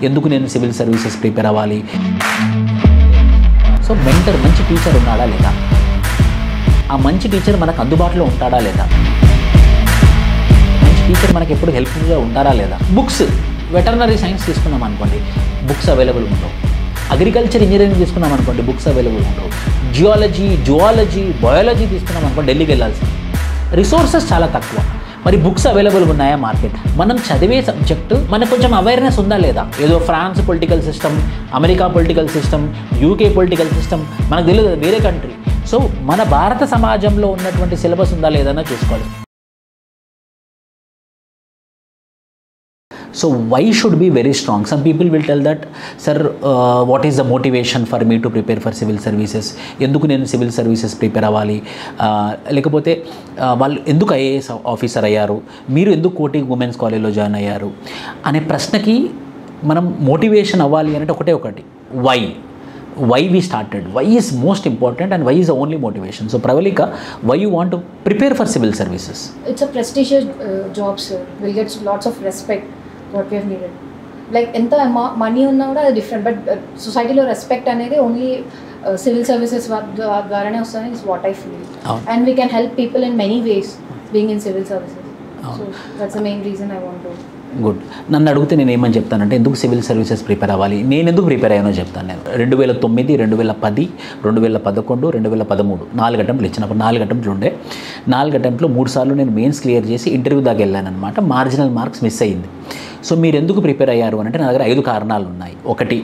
ఎందుకు నేను civil services prepare అవ్వాలి సో మెంటర్ మంచి టీచర్ ఉన్నాడా లేదా ఆ మంచి టీచర్ మనకు అందుబాటులో ఉంటాడా లేదా మంచి టీచర్ మనకి ఎప్పుడు హెల్ప్ఫుల్గా ఉంటారా లేదా బుక్స్ వెటర్నరీ సైన్స్ తీసుకున్నాం అనుకోండి బుక్స్ అవైలబుల్ ఉండవు అగ్రికల్చర్ ఇంజనీరింగ్ తీసుకున్నాం అనుకోండి బుక్స్ అవైలబుల్ ఉండవు జియాలజీ జువాలజీ బయాలజీ తీసుకున్నాం అనుకోండి ఢిల్లీకి వెళ్ళాల్సి రిసోర్సెస్ చాలా తక్కువ మరి బుక్స్ అవైలబుల్ ఉన్నాయా మార్కెట్ మనం చదివే సబ్జెక్టు మనకు కొంచెం అవేర్నెస్ ఉందా లేదా ఏదో France political system America political system UK political system మనకు తెలియదు అది వేరే కంట్రీ సో మన భారత సమాజంలో ఉన్నటువంటి సిలబస్ ఉందా లేదన్నా చూసుకోవాలి so why should be very strong some people will tell that sir what is the motivation for me to prepare for civil services ఎందుకు నేను సివిల్ సర్వీసెస్ ప్రిపేర్ అవ్వాలి Uh, లేకపోతే uh, వాళ్ళు ఎందుకు ఐఏఎస్ ఆఫీసర్ అయ్యారు మీరు ఎందుకు కోటి ఉమెన్స్ కాలేజ్లో జాయిన్ అయ్యారు అనే ప్రశ్నకి మనం మోటివేషన్ అవ్వాలి అంటే ఒకటే ఒకటి why why we started why is most important and why is the only motivation so Pravalika why you want to prepare for civil services It's a prestigious uh, job, sir. We'll get lots of respect, what we have needed. Like ఎంత money ఉన్నా కూడా అది different but సొసైటీలో respect అనేది only civil services ద్వారానే వస్తుంది is what I feel అవును. And we can help people in many ways being in civil services so అవును. That's the main reason I want to good నన్ను అడిగితే నేను ఏమని చెప్తానంటే ఎందుకు సివిల్ సర్వీసెస్ ప్రిపేర్ అవ్వాలి నేను ఎందుకు ప్రిపేర్ అయ్యానో చెప్తాను నేను రెండు వేల తొమ్మిది రెండు వేల పది రెండు వేల పదకొండు రెండు వేల పదమూడు నాలుగు అటెంప్ట్లు ఇచ్చినప్పుడు నాలుగు అటెంప్ట్లు ఉండే నాలుగు అటెంప్ట్లో మూడు సార్లు నేను మెయిన్స్ క్లియర్ చేసి ఇంటర్వ్యూ దాకా వెళ్ళాను అనమాట మార్జినల్ మార్క్స్ మిస్ అయ్యింది సో మీరు ఎందుకు ప్రిపేర్ అయ్యారు అని అంటే నా దగ్గర ఐదు కారణాలు ఉన్నాయి ఒకటి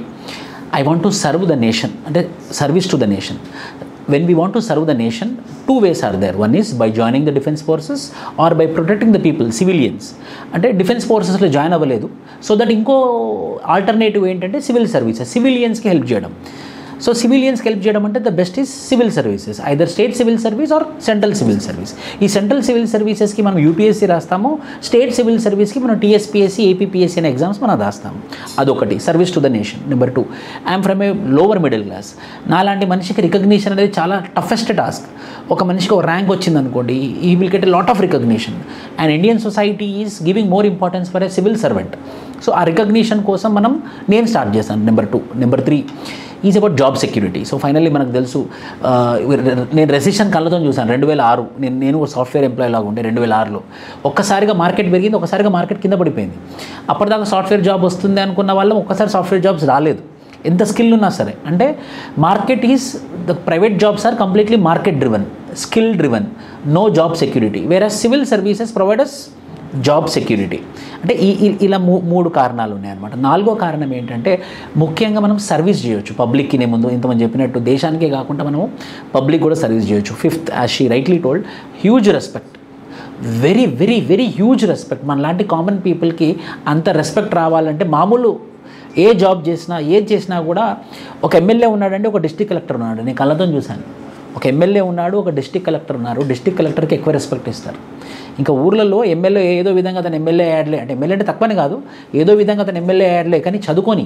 I want to serve the nation అంటే service to the nation when we want to serve the nation two ways are there one is by joining the defense forces or by protecting the people civilians అంటే defence ఫోర్సెస్లో join అవ్వలేదు so that ఇంకో alternative ఏంటంటే civil services సివిలియన్స్కి help చేయడం so సివిలియన్స్కి help చేయడం అంటే the best is civil services either state civil service or central civil service ఈ సెంట్రల్ సివిల్ సర్వీసెస్కి మనం యూపీఎస్సీ రాస్తాము స్టేట్ సివిల్ సర్వీస్కి మనం టీఎస్పీఎస్సీ ఏపీపీఎస్సీ అనే ఎగ్జామ్స్ మనం రాస్తాము అదొకటి service to the nation number two I'm from a lower middle class నాలాంటి మనిషికి రికగ్నిషన్ అనేది చాలా టఫెస్ట్ టాస్క్ ఒక మనిషికి ఒక ర్యాంక్ వచ్చింది అనుకోండి ఈ will get a lot of recognition and Indian society is giving more importance for a civil servant so ఆ రికగ్నిషన్ కోసం మనం నేను స్టార్ట్ చేశాను number two number three is about job security so finally మనకు తెలుసు ఆ, నేను రెసిషన్ కళ్ళతో చూశాను రెండు వేల ఆరు నేను నేను ఒక సాఫ్ట్వేర్ ఎంప్లాయీ లాగా ఉండే రెండు వేల ఆరులో ఒక్కసారిగా మార్కెట్ పెరిగింది ఒకసారిగా మార్కెట్ కింద పడిపోయింది అప్పటిదాకా సాఫ్ట్వేర్ జాబ్ వస్తుంది అనుకున్న వాళ్ళం ఒక్కసారి సాఫ్ట్వేర్ జాబ్స్ రాలేదు ఎంత స్కిల్ ఉన్నా సరే అంటే market is the private jobs are completely market driven skill driven no job security వేరే civil services providers job security అంటే ఈ ఈ- ఇలా మూ మూడు కారణాలు ఉన్నాయన్నమాట నాలుగో కారణం ఏంటంటే ముఖ్యంగా మనం సర్వీస్ చేయొచ్చు పబ్లిక్కి నేను ముందు ఇంతమంది చెప్పినట్టు దేశానికే కాకుండా మనము పబ్లిక్ కూడా సర్వీస్ చేయొచ్చు fifth as she rightly told huge respect very very very huge respect మన లాంటి కామన్ పీపుల్కి అంత రెస్పెక్ట్ రావాలంటే మామూలు ఏ జాబ్ చేసినా ఏది చేసినా కూడా ఒక ఎమ్మెల్యే ఉన్నాడంటే ఒక డిస్ట్రిక్ట్ కలెక్టర్ ఉన్నాడు నేను కళ్ళతో చూశాను ఒక ఎమ్మెల్యే ఉన్నాడు ఒక డిస్ట్రిక్ట్ కలెక్టర్ ఉన్నారు డిస్ట్రిక్ట్ కలెక్టర్కి ఎక్కువ రెస్పెక్ట్ ఇస్తారు ఇంకా ఊర్లలో ఎమ్మెల్యే ఏదో విధంగా అతను ఎమ్మెల్యే యాడ్లే అంటే ఎమ్మెల్యే అంటే తక్కువని కాదు ఏదో విధంగా అతను ఎమ్మెల్యే యాడ్లే కానీ చదువుకొని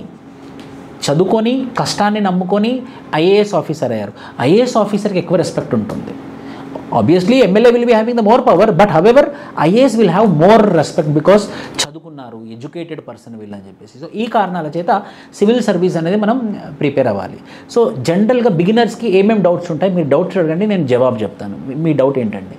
చదువుకొని కష్టాన్ని నమ్ముకొని ఐఏఎస్ ఆఫీసర్ అయ్యారు ఐఏఎస్ ఆఫీసర్కి ఎక్కువ రెస్పెక్ట్ ఉంటుంది obviously MLA will be having the more power but however IAS will have more respect because చదువుకున్నారు ఎడ్యుకేటెడ్ పర్సన్ వీళ్ళు అని చెప్పేసి సో ఈ కారణాల చేత సివిల్ సర్వీస్ అనేది మనం ప్రిపేర్ అవ్వాలి సో జనరల్గా బిగినర్స్కి ఏమేమి డౌట్స్ ఉంటాయి మీరు డౌట్స్ అడగండి నేను జవాబు చెప్తాను మీ- మీ డౌట్ ఏంటండి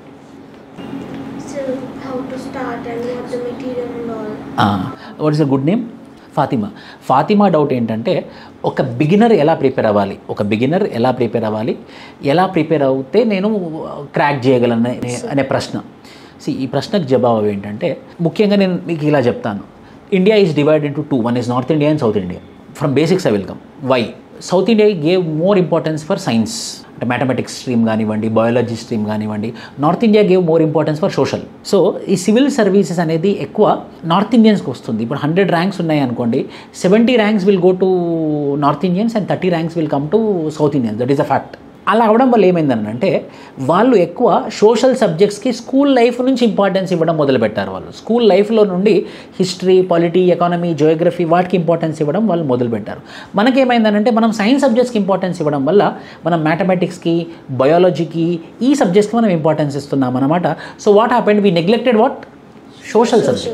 So how to start and what the material and all. What is a good name Fatima Fatima doubt ఏంటంటే ఒక బిగినర్ ఎలా ప్రిపేర్ అవ్వాలి ఒక బిగినర్ ఎలా ప్రిపేర్ అవ్వాలి ఎలా ప్రిపేర్ అవుతే నేను క్రాక్ చేయగలను అనే ప్రశ్న See, ఈ ప్రశ్నకు జవాబు ఏంటంటే ముఖ్యంగా నేను మీకు ఇలా చెప్తాను India is divide into two one is North India and South India from basics I welcome why South India gave more importance for science అంటే మ్యాథమెటిక్స్ స్ట్రీమ్ కానివ్వండి బయాలజీ స్ట్రీమ్ కానివ్వండి North India gave more importance for social so ఈ civil services అనేది ఎక్కువ north ఇండియన్స్కి వస్తుంది ఇప్పుడు hundred ranks ఉన్నాయి అనుకోండి seventy ranks will go to North Indians and thirty ranks will come to South Indians that is a fact అలా అవడం వల్ల ఏమైందనంటే వాళ్ళు ఎక్కువ సోషల్ సబ్జెక్ట్స్కి స్కూల్ లైఫ్ నుంచి ఇంపార్టెన్స్ ఇవ్వడం మొదలుపెట్టారు వాళ్ళు స్కూల్ లైఫ్లో నుండి హిస్టరీ పాలిటీ ఎకానమీ జియోగ్రఫీ వాటికి ఇంపార్టెన్స్ ఇవ్వడం వాళ్ళు మొదలుపెట్టారు మనకేమైందనంటే మనం సైన్స్ సబ్జెక్ట్స్కి ఇంపార్టెన్స్ ఇవ్వడం వల్ల మనం మ్యాథమెటిక్స్కి బయాలజీకి ఈ సబ్జెక్ట్స్కి మనం ఇంపార్టెన్స్ ఇస్తున్నాం అనమాట so what happened we neglected what social subjects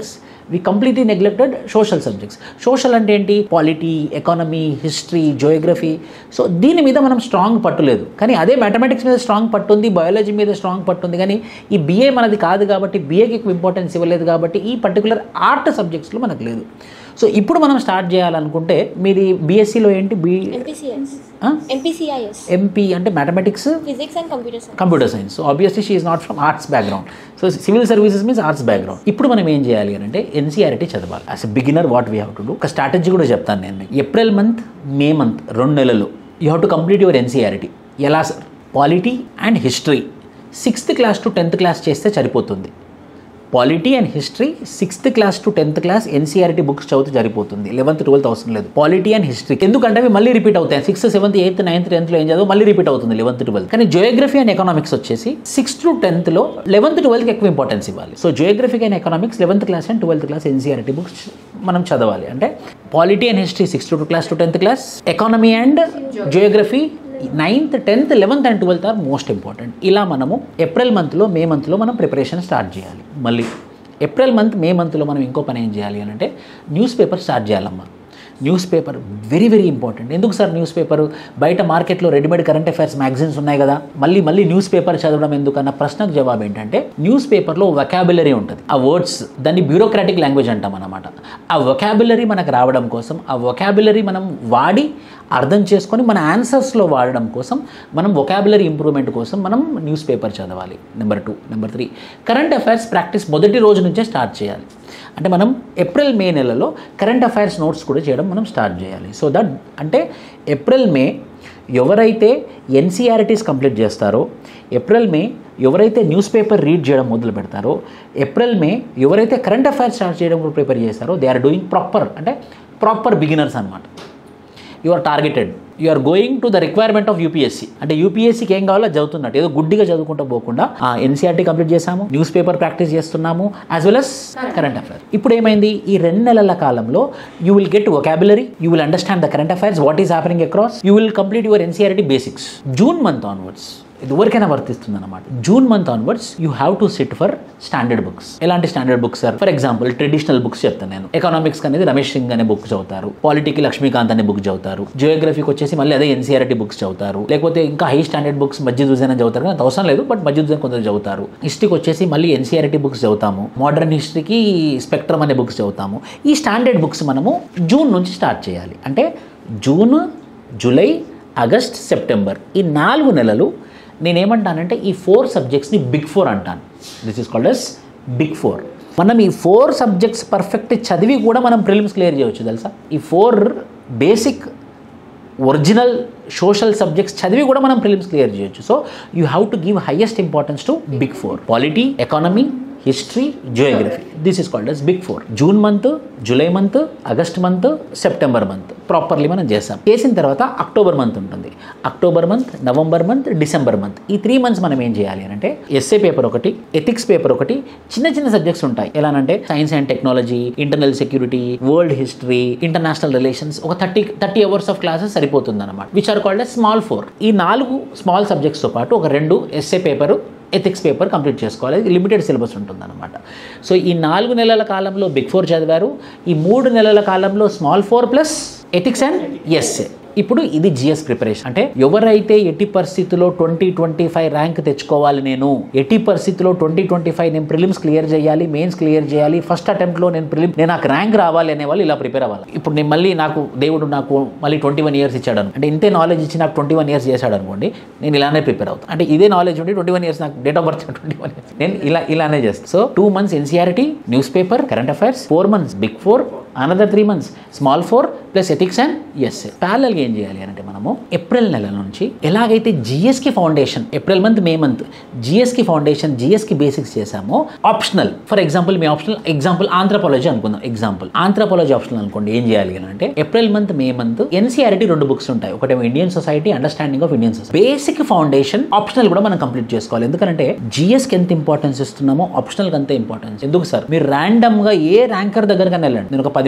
we completely neglected social subjects social అంటే ఏంటి polity economy history geography so దీని మీద మనం స్ట్రాంగ్ పట్టు లేదు కానీ అదే మ్యాథమెటిక్స్ మీద స్ట్రాంగ్ పట్టు ఉంది బయాలజీ మీద స్ట్రాంగ్ పట్టు ఉంది కానీ ఈ బిఏ మనది కాదు కాబట్టి బిఏకి ఎక్కువ ఇంపార్టెన్స్ ఇవ్వలేదు కాబట్టి ఈ పర్టికులర్ ఆర్ట్ సబ్జెక్ట్స్లో మనకు లేదు సో ఇప్పుడు మనం స్టార్ట్ చేయాలనుకుంటే మీది బీఎస్సీలో ఏంటి బి MPCS. ఆ? MPCIS. ఎంపీ అంటే mathematics Physics and Computer Science. Computer science so obviously she is not from arts background so civil services means arts background ఇప్పుడు మనం ఏం చేయాలి అని అంటే ఎన్సీఆర్టీ చదవాలి as a beginner what we have to do ఒక strategy కూడా చెప్తాను నేను మీకు ఏప్రిల్ మంత్ మే మంత్ రెండు నెలలు you have to complete your NCERT ఎలా sir polity and history sixth class to tenth class చేస్తే సరిపోతుంది polity and history sixth class to tenth class NCERT books చదివితే సరిపోతుంది లెవెన్త్ ట్వెల్త్ అవసరం లేదు polity and history ఎందుకంటే అవి మళ్ళీ రిపీట్ అవుతాయి సిక్స్త్ సెవెంత్ ఎయిత్ నైన్త్ టెన్త్లో ఏం చదువు మళ్ళీ రిపీట్ అవుతుంది లెవెన్త్ ట్వెల్త్ కానీ జియోగ్రఫీ అండ్ ఎకనామిక్స్ వచ్చేసి సిక్స్త్ టు టెన్త్లో లెవెన్త్ ట్వెల్త్కి ఎక్కువ ఇంపార్టెన్స్ ఇవ్వాలి so geography and economics eleventh class and twelfth class NCERT books మనం చదవాలి అంటే polity and history sixth to class to tenth class economy and geography ninth tenth eleventh and twelfth are most important ఇలా మనము April మంత్లో మే మంత్లో మనం preparation start చేయాలి మళ్ళీ ఏప్రిల్ మంత్ మే మంత్లో మనం ఇంకో పని ఏం చేయాలి అని అంటే న్యూస్ పేపర్ స్టార్ట్ చేయాలమ్మా news paper very very important ఎందుకు సార్ న్యూస్ పేపర్ బయట మార్కెట్లో రెడీమేడ్ కరెంట్ అఫైర్స్ మ్యాగజైన్స్ ఉన్నాయి కదా మళ్ళీ మళ్ళీ న్యూస్ పేపర్ చదవడం ఎందుకన్న ప్రశ్నకు జవాబు ఏంటంటే న్యూస్ పేపర్లో వొకాబులరీ ఉంటుంది ఆ వర్డ్స్ దాన్ని బ్యూరోక్రాటిక్ లాంగ్వేజ్ అంటాం అన్నమాట ఆ వొకాబులరీ మనకు రావడం కోసం ఆ వొకాబులరీ మనం వాడి అర్థం చేసుకొని మన ఆన్సర్స్లో వాడడం కోసం మనం వొకాబులరీ ఇంప్రూవ్మెంట్ కోసం మనం న్యూస్ పేపర్ చదవాలి number two number three current affairs practice మొదటి రోజు నుంచే స్టార్ట్ చేయాలి అంటే మనం ఏప్రిల్ మే నెలలో కరెంట్ అఫైర్స్ నోట్స్ కూడా చేయడం మనం స్టార్ట్ చేయాలి సో దట్ అంటే ఏప్రిల్ మే ఎవరైతే ఎన్సీఆర్టీస్ కంప్లీట్ చేస్తారో ఏప్రిల్ మే ఎవరైతే న్యూస్ పేపర్ రీడ్ చేయడం మొదలు పెడతారో ఏప్రిల్ మే ఎవరైతే కరెంట్ అఫైర్స్ స్టార్ట్ చేయడం కూడా ప్రిపేర్ చేస్తారో దే ఆర్ డూయింగ్ ప్రాపర్ అంటే ప్రాపర్ బిగినర్స్ అనమాట you are targeted you are going to the requirement of UPSC అంటే యూపీఎస్సీకి ఏం కావాలో చదువుతున్నట్టు ఏదో గుడ్డిగా చదువుకుంటూ పోకుండా ఆ ఎన్సీఆర్టీ కంప్లీట్ చేసాము న్యూస్ పేపర్ ప్రాక్టీస్ చేస్తున్నాము as well as current affairs ఇప్పుడు ఏమైంది ఈ రెండు నెలల కాలంలో you will get vocabulary you will understand the current affairs what is happening across you will complete your NCERT basics June month onwards ఇది ఎవరికైనా వర్తిస్తుంది అనమాట June month onwards you have to sit for standard books ఎలాంటి standard books sir for example traditional books చెప్తాను నేను economics అనేది రమేష్ సింగ్ అనే book చదువుతారు పాలిటీకి లక్ష్మీకాంత్ అనే బుక్ చదువుతారు జియోగ్రఫీకి వచ్చేసి మళ్ళీ అదే ఎన్సీఆర్టీ బుక్స్ చదువుతారు లేకపోతే ఇంకా హై స్టాండర్డ్ బుక్స్ మస్జిద్ హుజైన్ అని చదువుతారు కానీ అంత అవసరం లేదు బట్ మస్జిద్ హుజైన్ కొందరు చదువుతారు హిస్టరీకి వచ్చేసి మళ్ళీ ఎన్సీఆర్టీ బుక్స్ చదువుతాము మోడర్న్ హిస్టరీకి స్పెక్ట్రమ్ అనే బుక్స్ చదువుతాము ఈ స్టాండర్డ్ బుక్స్ మనము జూన్ నుంచి స్టార్ట్ చేయాలి అంటే జూన్ జూలై ఆగస్ట్ సెప్టెంబర్ ఈ నాలుగు నెలలు నేనేమంటానంటే ఈ ఫోర్ సబ్జెక్ట్స్ని బిగ్ ఫోర్ అంటాను this is called as big four మనం ఈ ఫోర్ సబ్జెక్ట్స్ పర్ఫెక్ట్ చదివి కూడా మనం ప్రిలిమ్స్ క్లియర్ చేయవచ్చు తెలుసా ఈ four basic original social subjects చదివి కూడా మనం ప్రిలిమ్స్ క్లియర్ చేయొచ్చు so you have to give highest importance to big four polity economy history geography this is called as big four June month July month August month September month properly మనం చేసాం చేసిన తర్వాత October month ఉంటుంది October month November month December month ఈ three months మనం ఏం చేయాలి అని అంటే ఎస్ఏ పేపర్ ఒకటి ఎథిక్స్ పేపర్ ఒకటి చిన్న చిన్న సబ్జెక్ట్స్ ఉంటాయి ఎలానంటే science and technology internal security world history international relations ఒక thirty thirty hours of classes సరిపోతుంది అనమాట which are called small four ఈ నాలుగు స్మాల్ సబ్జెక్ట్స్తో పాటు ఒక రెండు essay paper ethics paper complete చేసుకోవాలి ఇది లిమిటెడ్ సిలబస్ ఉంటుందన్నమాట సో ఈ నాలుగు నెలల కాలంలో బిగ్ ఫోర్ చదివారు ఈ మూడు నెలల కాలంలో small four plus ethics and essay ఇప్పుడు ఇది జిఎస్ ప్రిపరేషన్ అంటే ఎవరైతే ఎట్టి పరిస్థితిలో ట్వంటీ ట్వంటీ ఫైవ్ ర్యాంక్ తెచ్చుకోవాలి నేను ఎట్టి పరిస్థితిలో ట్వంటీ ట్వంటీ ఫైవ్ నేను ప్రిలిమ్స్ క్లియర్ చేయాలి మెయిన్స్ క్లియర్ చేయాలి ఫస్ట్ అటెంప్ట్లో నేను ప్రిలిమ్ నేను నాకు ర్యాంక్ రావాలి అనే వాళ్ళు ఇలా ప్రిపేర్ అవ్వాలి ఇప్పుడు నేను మళ్ళీ నాకు దేవుడు నాకు మళ్ళీ ట్వంటీ వన్ ఇయర్స్ ఇచ్చాడు అంటే ఇంతే నాలెడ్జ్ ఇచ్చి నాకు ట్వంటీ వన్ ఇయర్స్ చేశాడు అనుకోండి నేను ఇలానే ప్రిపేర్ అవుతాను అంటే ఇదే నాలెడ్జ్ ఉండి ట్వంటీ వన్ ఇయర్స్ నాకు date of birth twenty one years నేను ఇలా ఇలానే చేస్తాను so two months NCERT news paper current affairs four months big four another three months small four plus ethics and essay ప్యారల్గా ఏం చేయాలి అంటే మనము ఏప్రిల్ నెల నుంచి ఎలాగైతే జిఎస్కి foundation April month May month జిఎస్కి ఫౌండేషన్ జిఎస్కి బేసిక్స్ చేసామో ఆప్షనల్ ఫర్ ఎగ్జాంపుల్ మీ ఆప్షనల్ ఎగ్జాంపుల్ ఆంథ్రపాలజీ అనుకుందాం ఎగ్జాంపుల్ ఆంథ్రపాలజీ ఆప్షనల్ అనుకోండి ఏం చేయాలి అని అంటే April month May month NCERT రెండు బుక్స్ ఉంటాయి ఒకటేమో Indian society understanding of Indian society basic foundation optional కూడా మనం కంప్లీట్ చేసుకోవాలి ఎందుకంటే జిఎస్కి ఎంత ఇంపార్టెన్స్ ఇస్తున్నామో ఆప్షనల్కి అంతే ఇంపార్టెన్స్ ఎందుకు సార్ మీరు ర్యాండమ్ గా ఏ ర్యాంకర్ దగ్గరకైనా వెళ్ళండి నేను ఒక పది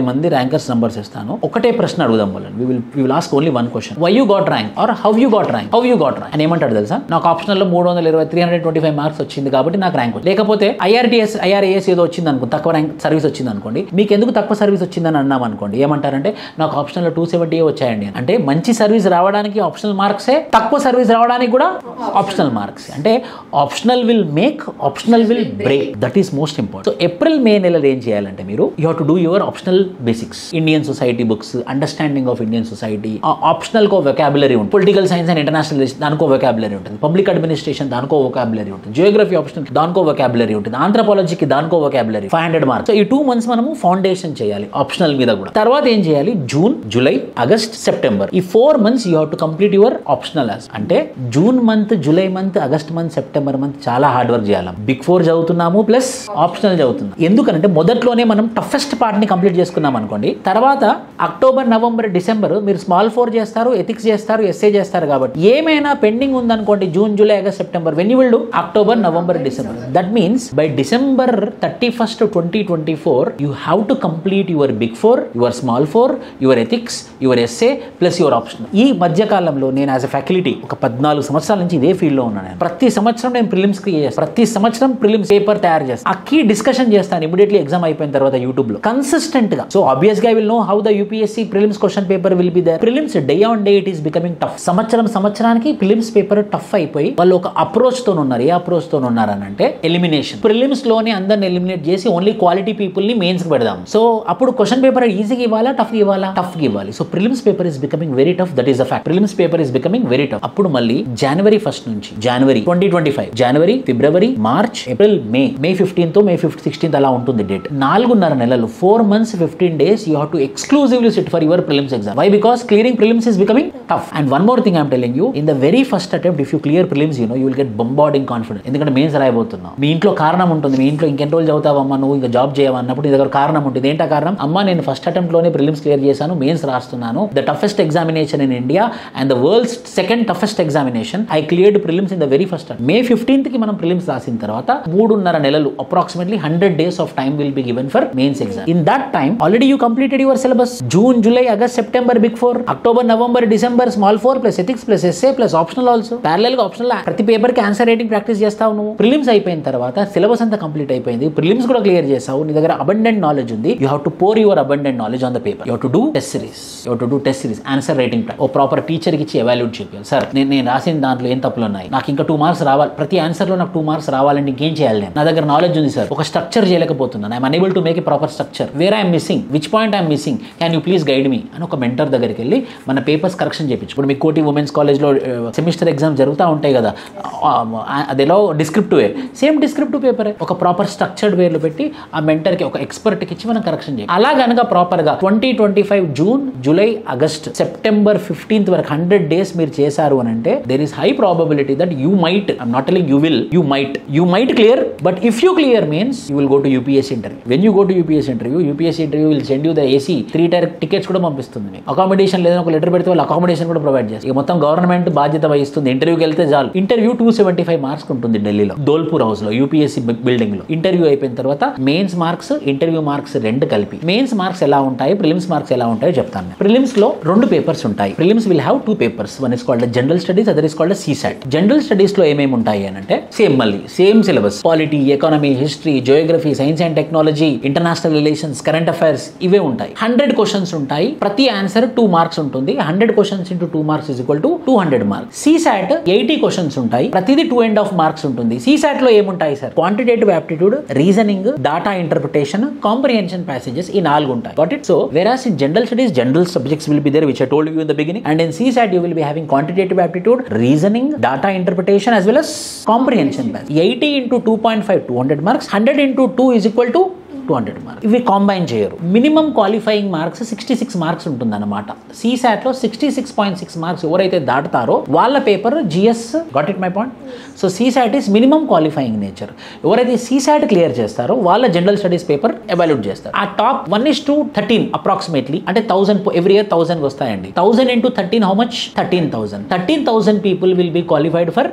పది మంది ర్యాంకర్స్ నంబర్స్ ఇస్తాను ఒకటే ప్రశ్న అడుగుదాం వాళ్ళని we will we will ask only one question why you got rank or how you got rank how you got rank అని ఏమంటాడు తెలుసా నాకు ఆప్షనల్లో మూడు వందల ఇరవై three hundred twenty five marks వచ్చింది కాబట్టి నాకు ర్యాంక్ వచ్చింది లేకపోతే ఐఆర్టీఎస్ ఐఆర్ఏఎస్ ఏదో వచ్చింది అనుకో తక్కువ ర్యాంక్ సర్వీస్ వచ్చింది అనుకోండి మీకు ఎందుకు తక్కువ సర్వీస్ వచ్చిందని అన్నాం అనుకోండి ఏమంటారంటే నాకు ఆప్షనల్లో టూ సెవెంటీ వచ్చాయండి అని. అంటే మంచి సర్వీస్ రావడానికి ఆప్షనల్ మార్క్సే తక్కువ సర్వీస్ రావడానికి కూడా ఆప్షనల్ మార్క్స్ అంటే optional will make optional will break that is most important so April May నెలలో ఏం చేయాలంటే మీరు you have to do your optional basics Indian society books understanding of Indian society optional కో vocabulary ఉంటుంది political science and international దానికో vocabulary ఉంటుంది public administration దానికో vocabulary ఉంటుంది జియోగ్రఫీ ఆప్షన్ దానికో వెకాబులరీ ఉంటుంది ఆంథ్రపాలజీకి దానికో vocabulary five hundred marks so ఈ టూ మంత్స్ మనము ఫౌండేషన్ చేయాలి ఆప్షనల్ మీద కూడా తర్వాత ఏం చేయాలి జూన్ జూలై ఆగస్ట్ సెప్టెంబర్ ఈ four months you have to complete your optional అంటే June month July month August month September month చాలా హార్డ్ వర్క్ చేయాలి బిగ్ ఫోర్ చదువుతున్నాము ప్లస్ ఆప్షనల్ చదువుతున్నాం ఎందుకంటే మొదట్లోనే మనం టఫెస్ట్ పార్ట్ ని కంప్లీట్ చేసుకున్నాం అనుకోండి తర్వాత అక్టోబర్ నవంబర్ డిసెంబర్ మీరు స్మాల్ ఫోర్ చేస్తారు ఎథిక్స్ చేస్తారు ఎస్ఏ చేస్తారు కాబట్టి ఏమైనా పెండింగ్ ఉందనుకోండి June July August September when you will do October November December that means by December thirty first twenty twenty four you have to complete your big four your small four your ethics your essay plus your option ఈ మధ్య కాలంలో నేను as a faculty ఒక పద్నాలుగు సంవత్సరాల నుంచి ఇదే field లో ఉన్నాను నేను. ప్రతి సంవత్సరం నేను ప్రిలిమ్స్ చేస్తాను ప్రతి సంవత్సరం ప్రిలిమ్స్ పేపర్ తయారు చేస్తాను ఆ కీ డిస్కషన్ చేస్తాను ఇమీడియట్లీ ఎగ్జామ్ అయిపోయిన తర్వాత యూట్యూబ్ లో కన్సిస్టెంట్ గా సో ఆబ్వియస్ గా will know how the UPSC prelims question paper will be there prelims day on day it is becoming tough సంవత్సరం సంవత్సరానికి ప్రిలిమ్స్ పేపర్ టఫ్ అయిపోయి వాళ్ళు ఒక అప్రోచ్ తో ఉన్నారు ఏ అప్రోచ్ తో ఉన్నారు అని అంటే ఎలిమినేషన్ ప్రిలిమ్స్ లోనే అందరిని ఎలిమినేట్ చేసి ఓన్లీ క్వాలిటీ పీపుల్ ని మెయిన్స్ కి పెడదాం సో అప్పుడు క్వశ్చన్ పేపర్ ఈజీగా ఇవ్వాలా టఫ్ ఇవ్వాలా టఫ్ ఇవ్వాలి so prelims paper is becoming very tough that is a fact prelims paper is becoming very tough అప్పుడు మళ్ళీ జనవరి ఫస్ట్ నుంచి జనవరి ట్వంటీ ట్వంటీ ఫైవ్ జనవరి ఫిబ్రవరి March April May May fifteenth May fifth sixteenth అలా ఉంటుంది డేట్ నాలుగున్నర నెలలు four months fifteen days you have to exclusively sit for your prelims exam why because clearing prelims is becoming tough and one more thing I'm telling you in the very first attempt if you clear prelims you know you will get bombarding confidence ఎందుకంటే mains రాయబోతున్నావు మీ ఇంట్లో కారణం ఉంటుంది మీ ఇంట్లో ఇంకెన్ని రోజులు చదువుతావమ్మా నువ్వు ఇంకా జాబ్ చేయవా అన్నప్పుడు నీ దగ్గర కారణం ఉంటుంది ఏంటా కారణం అమ్మా నేను ఫస్ట్ అటెంప్ట్ లోనే ప్రిలిమ్స్ క్లియర్ చేశాను మెయిన్స్ రాస్తున్నాను the toughest examination in India and the world's second toughest examination I cleared prelims in the very first May fifteenth కి మనం ప్రిలిమ్స్ రాసిన తర్వాత మూడున్నర నెలలు approximately hundred days of time will be given for mains exam in that time already you completed your syllabus June July August September big four October November December small four plus ethics plus essay plus optional also parallel గా optional ప్రతి paper కి answer writing practice చేస్తావు నువ్వు prelims అయిపోయిన తర్వాత syllabus అంతా complete అయిపోయింది prelims కూడా క్లియర్ చేసావు నీ దగ్గర అబండెంట్ నాలెడ్జ్ ఉంది you have to pour your abundant knowledge on the paper you to do test series you to do test series answer writing ఓ ప్రాపర్ టీచర్ కి ఇచ్చి ఎవాల్యూట్ చెప్పాలి సార్ నేను నేను రాసిన దాంట్లో ఏం తప్పులు ఉన్నాయి నాకు ఇంకా టూ మార్క్స్ రావాలి ప్రతి ఆన్సర్ లో నాకు టూ మార్క్స్ రావాలంటే ఇంకేం చేయాలి నేను నా దగ్గర నాలెడ్జ్ ఉంది సార్ ఒక స్ట్రక్చర్ చేయలేకపోతున్నాను I'm unable to make a proper structure where I'm missing which point I'm missing can you please guide me అని ఒక మెంటర్ దగ్గరికి వెళ్ళి మన పేపర్స్ కరెక్షన్ చేయించు ఇప్పుడు మీ కోటి ఉమెన్స్ కాలేజ్లో సెమిస్టర్ ఎగ్జామ్ జరుగుతూ ఉంటాయి కదా ఆ, ఆ, అదేలో డిస్క్రిప్టివ్ సేమ్ డిస్క్రిప్టివ్ పేపర్ ఒక ప్రాపర్ స్ట్రక్చర్డ్ వేర్లో పెట్టి ఆ మెంటర్కి ఒక ఎక్స్పర్ట్కి ఇచ్చి మనం కరెక్షన్ చేయాలి అలా కనుక ప్రాపర్గా twenty twenty five June July August September fifteenth వరకు హండ్రెడ్ డేస్ మీరు చేశారు అని అంటే there is high probability that you might I'm not telling you will you might you might clear but if you clear means you will go to UPSC interview when you go to UPSC interview UPSC interview will send you the AC three tier tickets కూడా పంపిస్తుంది మీకు accommodation లేదని ఒక letter పెడితే వాళ్ళు accommodation కూడా provide చేస్తారు ఇక మొత్తం గవర్నమెంట్ బాధ్యత వహిస్తుంది ఇంటర్వ్యూకి వెళ్తే చాలు interview two seventy five marks ఉంటుంది ఢిల్లీలో దోల్పూర్ హౌస్ లో యూపీఎస్సీ బిల్డింగ్ లో ఇంటర్వ్యూ అయిపోయిన తర్వాత మెయిన్స్ మార్క్స్ ఇంటర్వ్యూ మార్క్స్ రెండు కలిపి మెయిన్స్ మార్క్స్ ఎలా ఉంటాయి ప్రిలిమ్స్ మార్క్స్ ఎలా ఉంటాయో చెప్తాను ప్రిలిమ్స్ లో రెండు పేపర్స్ ఉంటాయి prelims will have two papers one is called general studies other is called CSAT general studies లో ఏమేమి ఉంటాయి అని అంటే సేమ్ మళ్ళీ same syllabus polity economy history geography science and technology international relations current affairs ఇవే ఉంటాయి hundred questions ఉంటాయి ప్రతి ఆన్సర్ టూ మార్క్స్ ఉంటుంది hundred questions into two marks is equal to two hundred marks CSAT eighty questions ఉంటాయి ప్రతిదీ two and half marks ఉంటుంది CSAT లో ఏముంటాయి sir quantitative aptitude reasoning data interpretation comprehension passages ఈ నాలుగు ఉంటాయి got it so whereas in general studies general subjects will be there which I told you in the beginning and in CSAT you will be having quantitative aptitude reasoning data interpretation as well as comprehension batch 80 into 2.5 200 marks 100 into 2 is equal to two hundred marks ఇవి combine చేయరు minimum qualifying marks sixty six marks ఉంటుందన్నమాట సీసాట్లో sixty six point six marks ఎవరైతే దాటుతారో వాళ్ళ paper GS got it my point so CSAT is minimum qualifying nature ఎవరైతే CSAT clear చేస్తారో వాళ్ళ జనరల్ స్టడీస్ పేపర్ ఎవాల్యూట్ చేస్తారు ఆ top one is to thirteen approximately అంటే థౌసండ్ ఎవ్రీ ఇయర్ థౌసండ్ వస్తాయండి thousand into thirteen how much thirteen thousand thirteen thousand people will be qualified for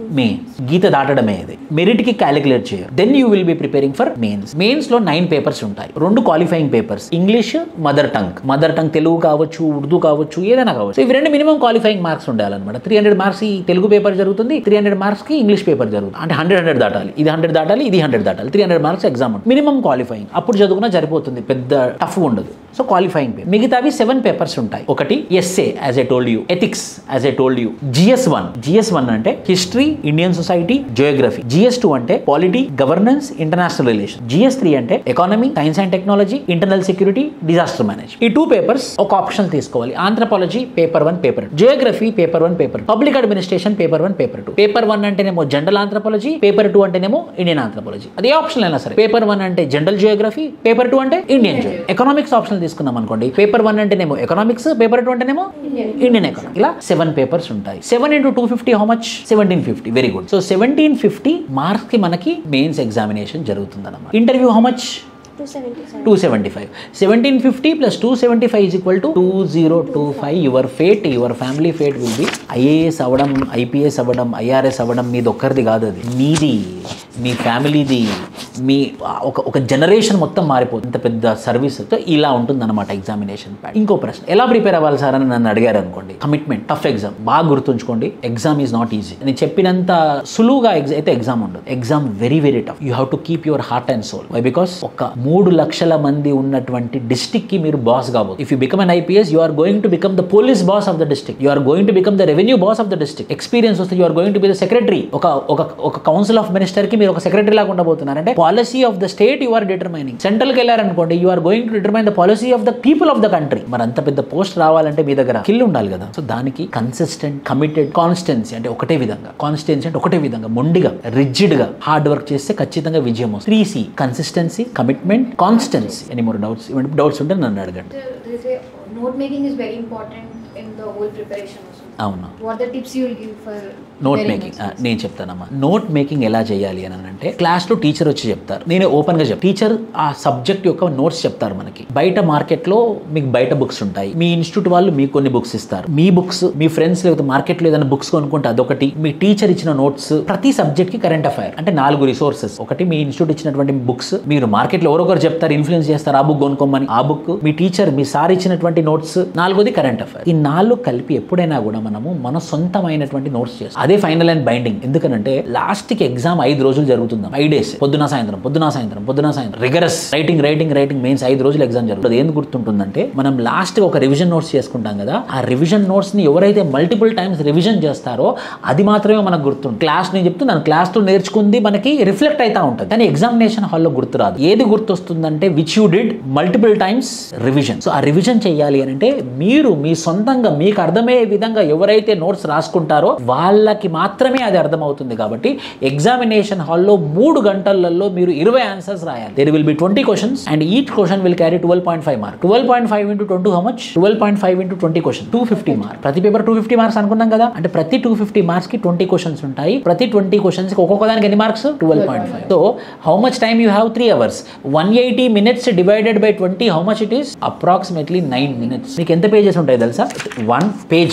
mains గీత దాటడమే ఇది merit కి క్యాలిక్యులేట్ చేయరు then you will be preparing for mains mains లో nine papers ఉంటాయి రెండు qualifying papers English mother tongue mother tongue Telugu కావచ్చు ఉర్దూ కావచ్చు ఏదైనా కావచ్చు So ఇవి రెండు మినిమం క్వాలిఫైయింగ్ మార్క్స్ ఉండాలన్నమాట త్రీ హండ్రెడ్ మార్క్స్ ఈ తెలుగు పేపర్ జరుగుతుంది త్రీ హండ్రెడ్ మార్క్స్ కి ఇంగ్లీష్ పేపర్ జరుగుతుంది అంటే హండ్రెడ్ హండ్రెడ్ దాటాలి ఇది హండ్రెడ్ దాటాలి ఇది హండ్రెడ్ దాటాలి three hundred marks exam minimum qualifying అప్పుడు చదువుకున్నా సరిపోతుంది పెద్ద టఫ్ ఉండదు సో క్వాలిఫైయింగ్ పేపర్ మిగతావి సెవెన్ పేపర్స్ ఉంటాయి ఒకటి essay as a told you ethics as a told you GS one GS one అంటే history Indian society geography GS two అంటే polity governance international relation GS three అంటే economy science and technology internal security disaster manage ఈ two papers ఒక option తీసుకోవాలి anthropology paper one paper geography paper one paper public administration paper one paper two paper one అంటేనేమో general anthropology paper two అంటేనేమో Indian anthropology అదే option అయినా సరే paper one అంటే general geography paper two అంటే Indian geo economics option తీసుకున్నాం అనుకోండి paper one అంటేనేమో ఎకనామిక్స్ పేపర్ టూ అంటేనేమో ఇండియన్ ఎకనామిక్ ఇలా సెవెన్ పేపర్స్ ఉంటాయి seven into two fifty how much seventeen fifty very good so seventeen fifty marks కి మనకి mains examination జరుగుతుంది అన్నమాట interview how much 275. Two seventy five seventeen fifty plus two seventy five is equal to two zero two five your fate your family fate will be IAS అవ్వడం IPS అవ్వడం IRS అవ్వడం మీది ఒక్కరిది కాదు అది మీది మీ ఫ్యామిలీది మీ ఒక ఒక జనరేషన్ మొత్తం మారిపోతుంది ఇంత పెద్ద సర్వీస్ సో ఇలా ఉంటుంది అనమాట ఎగ్జామినేషన్ ప్యాడ్ ఇంకో ప్రశ్న ఎలా ప్రిపేర్ అవ్వాలి సార్ అని నన్ను అడిగారు అనుకోండి కమిట్మెంట్ టఫ్ ఎగ్జామ్ బాగా గుర్తుంచుకోండి ఎగ్జామ్ ఈజ్ నాట్ ఈజీ నేను చెప్పినంత సులువుగా ఎగ్జామ్ అయితే ఎగ్జామ్ ఉండదు exam very very tough you have to keep your heart and soul why because ఒక మూడు లక్షల మంది ఉన్నటువంటి డిస్టిక్ కి మీరు బాస్ కాబోదు if you become an IPS you are going to become the police boss of the district you are going to become the revenue boss of the district experience వస్తే you are going to be the secretary ఒక ఒక ఒక council of minister కి మీరు ఒక secretary లాగా ఉండబోతున్నారు అంటే policy of the state you are determining సెంట్రల్కి వెళ్ళారనుకోండి you are going to determine the policy of the people of the country మరి అంత పెద్ద పోస్ట్ రావాలంటే మీ దగ్గర కిల్ ఉండాలి కదా సో దానికి కన్సిస్టెంట్ కమిటెడ్ కాన్స్టెన్సీ అంటే ఒకటే విధంగా కాన్స్టెన్సీ అంటే ఒకటే విధంగా మొండిగా రిజిడ్ గా హార్డ్ వర్క్ చేస్తే ఖచ్చితంగా విజయం వస్తుంది three C consistency commitment constancy any more doubts doubts ఉంటే నన్ను అడగండి They say note making is very important in the whole preparation also. అవును What are the tips you will give for note preparing making exams? నేను చెప్తానమ్మా note making ఎలా చేయాలి అని అంటే క్లాస్లో టీచర్ వచ్చి చెప్తారు నేను ఓపెన్గా చెప్తాను టీచర్ ఆ సబ్జెక్ట్ యొక్క నోట్స్ చెప్తారు మనకి బయట మార్కెట్లో మీకు బయట బుక్స్ ఉంటాయి మీ ఇన్స్టిట్యూట్ వాళ్ళు మీకు కొన్ని బుక్స్ ఇస్తారు మీ బుక్స్ మీ ఫ్రెండ్స్ లేకపోతే మార్కెట్లో ఏదైనా బుక్స్ కొనుక్కుంటే అదొకటి మీ టీచర్ ఇచ్చిన నోట్స్ ప్రతి సబ్జెక్ట్కి కరెంట్ అఫైర్ అంటే నాలుగు రిసోర్సెస్ ఒకటి మీ ఇన్స్టిట్యూట్ ఇచ్చినటువంటి బుక్స్ మీరు మార్కెట్లో ఎవరొకరు చెప్తారు ఇన్ఫ్లుయెన్స్ చేస్తారు ఆ బుక్ కొనుక్కోమని ఆ బుక్ మీ టీచర్ మీ సార్ ఇచ్చినటువంటి నోట్స్ నాలుగోది కరెంట్ అఫైర్ ఈ నాలుగు కలిపి ఎప్పుడైనా కూడా మనము మన సొంతమైనటువంటి నోట్స్ చేస్తాం అదే ఫైనల్ అండ్ బైండింగ్ ఎందుకంటే లాస్ట్ కి ఎగ్జామ్ ఐదు రోజులు జరుగుతుంది ఐదు డేస్ పొద్దున సాయంత్రం పొద్దున సాయంత్రం పొద్దున సాయంత్రం rigorous writing writing writing mains ఐదు రోజులు ఎగ్జామ్ జరుగుతుంది అది ఏం గుర్తుంటుందంటే మనం లాస్ట్ ఒక రివిజన్ నోట్స్ చేసుకుంటాం కదా ఆ రివిజన్ నోట్స్ ని ఎవరైతే మల్టిపుల్ టైమ్స్ రివిజన్ చేస్తారో అది మాత్రమే మనకు గుర్తుంది క్లాస్ నేను చెప్తున్నాను క్లాస్ తో నేర్చుకుంది మనకి రిఫ్లెక్ట్ అవుతా ఉంటుంది కానీ ఎగ్జామినేషన్ హాల్లో గుర్తురాదు ఏది గుర్తొస్తుందంటే which you did multiple times revision so ఆ రివిజన్ చేయాలి అని అంటే మీరు మీ సొంతంగా మీకు అర్థమయ్యే విధంగా ఎవరైతే నోట్స్ రాసుకుంటారో వాళ్ళకి మాత్రమే అది అర్థమవుతుంది కాబట్టి ఎగ్జామినేషన్ హాల్లో మూడు గంటలలో మీరు ఇరవై ఆన్సర్స్ రాయాలి there will be twenty questions and each question will carry twelve point five mark twelve point five into twenty how much twelve point five into twenty question two fifty mark ప్రతి paper two fifty marks అనుకున్నాం కదా అంటే ప్రతి two fifty marks కి twenty questions ఉంటాయి ప్రతి twenty questions కి ఒక్కొక్క దానికి ఎన్ని marks twelve point five so how much time you have three hours one eighty minutes divided by twenty how much it is approximately nine minutes మీకు ఎంత pages ఉంటాయి తెలుసా వన్ పేజ్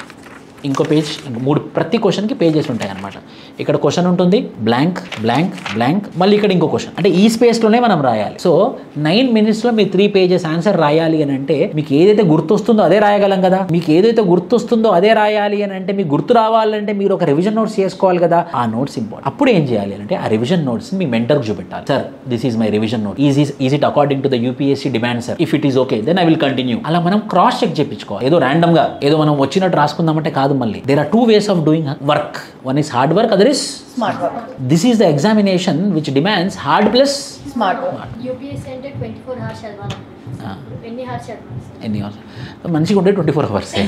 ఇంకో పేజ్ ఇంకో మూడు ప్రతి క్వశ్చన్కి పేజెస్ ఉంటాయి అనమాట ఇక్కడ క్వశ్చన్ ఉంటుంది బ్లాంక్ బ్లాంక్ బ్లాంక్ మళ్ళీ ఇక్కడ ఇంకో క్వశ్చన్ అంటే ఈ స్పేస్లోనే మనం రాయాలి సో నైన్ మినిట్స్లో మీరు త్రీ పేజెస్ ఆన్సర్ రాయాలి అని అంటే మీకు ఏదైతే గుర్తొస్తుందో అదే రాయగలం కదా మీకు ఏదైతే గుర్తొస్తుందో అదే రాయాలి అని అంటే మీకు గుర్తు రావాలంటే మీరు ఒక రివిజన్ నోట్స్ చేసుకోవాలి కదా ఆ నోట్స్ ఇంపార్టెంట్ అప్పుడు ఏం చేయాలి అంటే ఆ రివిజన్ నోట్స్ మీ మెంటర్కి చూపెట్టాలి sir this is my revision note is is it according to the UPSC demand sir if it is okay then I will continue అలా మనం క్రాస్ చెక్ చేయించుకోవాలి ఏదో random గా ఏదో మనం వచ్చినట్టు రాసుకుందామంటే కాదు మళ్ళీ there are two ways of doing work one is hard work other is Smart work. This is the examination which demands hard plus Smart work. UPSC అంటే ట్వంటీ ఫోర్ అవర్స్ చదవాలి ఎన్ని అవర్స్ చదవాలి సార్ ఎన్ని hours మనిషికి ఉండే twenty four అవర్సే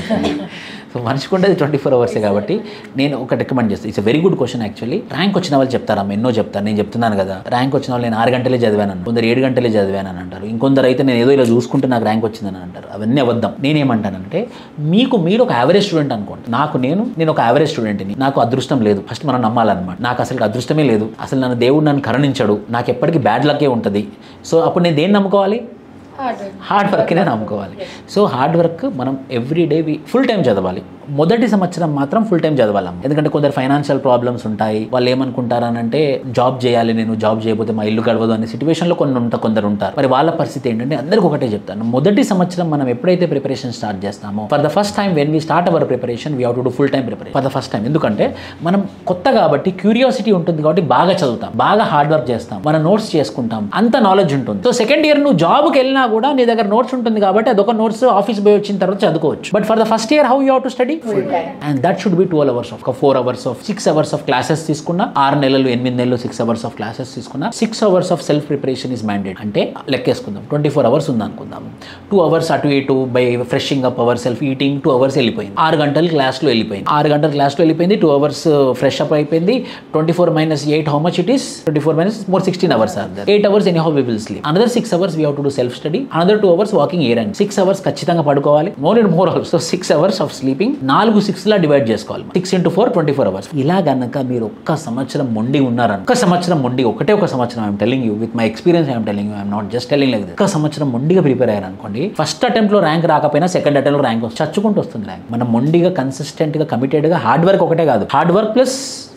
so మనిషికి ఉండేది twenty four అవర్సే కాబట్టి నేను ఒక రికమెండ్ చేస్తాను it's very good question actually rank వచ్చిన వాళ్ళు చెప్తారమ్మా ఎన్నో చెప్తాను నేను చెప్తున్నాను కదా ర్యాంక్ వచ్చిన వాళ్ళు నేను ఆరు గంటలే చదివాను కొందరు ఏడు గంటలే చదివాను అని అంటారు ఇంకొందరు అయితే నేను ఏదో ఇలా చూసుకుంటే నాకు ర్యాంక్ వచ్చిందని అంటారు అవన్నీ అబద్ధం నేనేమంటానంటే మీకు మీరు ఒక యావరేజ్ స్టూడెంట్ అనుకోండి నాకు నేను నేను ఒక యావరేజ్ స్టూడెంట్ని నాకు అదృష్టం లేదు ఫస్ట్ మనం నమ్మాలన్నమాట నాకు అసలు అదృష్టమే లేదు అసలు నన్ను దేవుడు నన్ను కరుణించడు నాకు ఎప్పటికీ బ్యాడ్ లక్కే ఉంటుంది సో అప్పుడు నేను దేన్ని నమ్ముకోవాలి Hard work. హార్డ్ వర్క్నే నమ్ముకోవాలి సో హార్డ్ వర్క్ మనం ఎవ్రీ డే ఫుల్ టైం చదవాలి మొదటి సంవత్సరం మాత్రం ఫుల్ టైం చదవాలి ఎందుకంటే కొందరు ఫైనాన్షియల్ ప్రాబ్లమ్స్ ఉంటాయి వాళ్ళు ఏమనుకుంటారనంటే జాబ్ చేయాలి నేను జాబ్ చేయకపోతే మా ఇల్లు గడవదు అనే సిచ్యువేషన్లో కొన్ని ఉంటా కొందరు ఉంటారు మరి వాళ్ళ పరిస్థితి ఏంటంటే అందరికీ ఒకటే చెప్తాను మొదటి సంవత్సరం మనం ఎప్పుడైతే ప్రిపరేషన్ స్టార్ట్ చేస్తామో for the first time when we start our preparation we have to do full time preparation for the first time ఎందుకంటే మనం కొత్త కాబట్టి క్యూరియాసిటీ ఉంటుంది కాబట్టి బాగా చదువుతాం బాగా హార్డ్ వర్క్ చేస్తాం మన నోట్స్ చేసుకుంటాం అంత నాలెడ్జ్ ఉంటుంది సో సెకండ్ ఇయర్ నువ్వు జాబ్కి వెళ్ళినా కూడా నీ దగ్గర నోట్స్ ఉంటుంది కాబట్టి అదొక నోట్స్ ఆఫీస్ పోయి వచ్చిన తర్వాత చదువుకోవచ్చు but for the first year how you have to study and that should be twelve hours of four hours of six hours of classes తీసుకున్నా ఆరు నెలలు ఎనిమిది నెలలు సిక్స్ అవర్స్ ఆఫ్ క్లాసెస్ తీసుకున్నా six hours of self preparation is mandate అంటే లెక్కేసుకుందాం twenty four hours ఉంది అనుకుందాం టూ అవర్స్ అటు ఇటు by freshing up our self eating two hours వెళ్ళిపోయింది ఆరు గంటలు క్లాస్లో వెళ్ళిపోయింది ఆరు గంటలు క్లాస్లో వెళ్ళిపోయింది టూ అవర్స్ ఫ్రెష్ అప్ అయిపోయింది twenty four minus eight how much it is twenty four minus more sixteen hours or there eight hours any how we will sleep another six hours we how to do self study another two hours walking air and six hours ఖచ్చితంగా పడుకోవాలి more and more hours so six hours of sleeping నాలుగు six లా divide చేసుకోవాలి six into four twenty four hours ఇలా గనక మీరు ఒక్క సంవత్సరం మొండి ఉన్నారని ఒక్క సంవత్సరం మొండి ఒకటే ఒక సంవత్సరం I'm telling you with my experience I'm telling you I'm not just telling like ఒక్క సంవత్సరం మొండిగా ప్రిపేర్ అయ్యారు అనుకోండి ఫస్ట్ అటెంప్ట్ లో ర్యాంక్ రాకపోయినా సెకండ్ అటెంప్ట్ లో ర్యాంక్ వస్తుంది చచ్చుకుంటూ వస్తుంది ర్యాంక్ మనం మొండిగా కన్సిస్టెంట్ గా కమిటెడ్ గా హార్డ్ వర్క్ ఒకటే కాదు హార్డ్ వర్క్ ప్లస్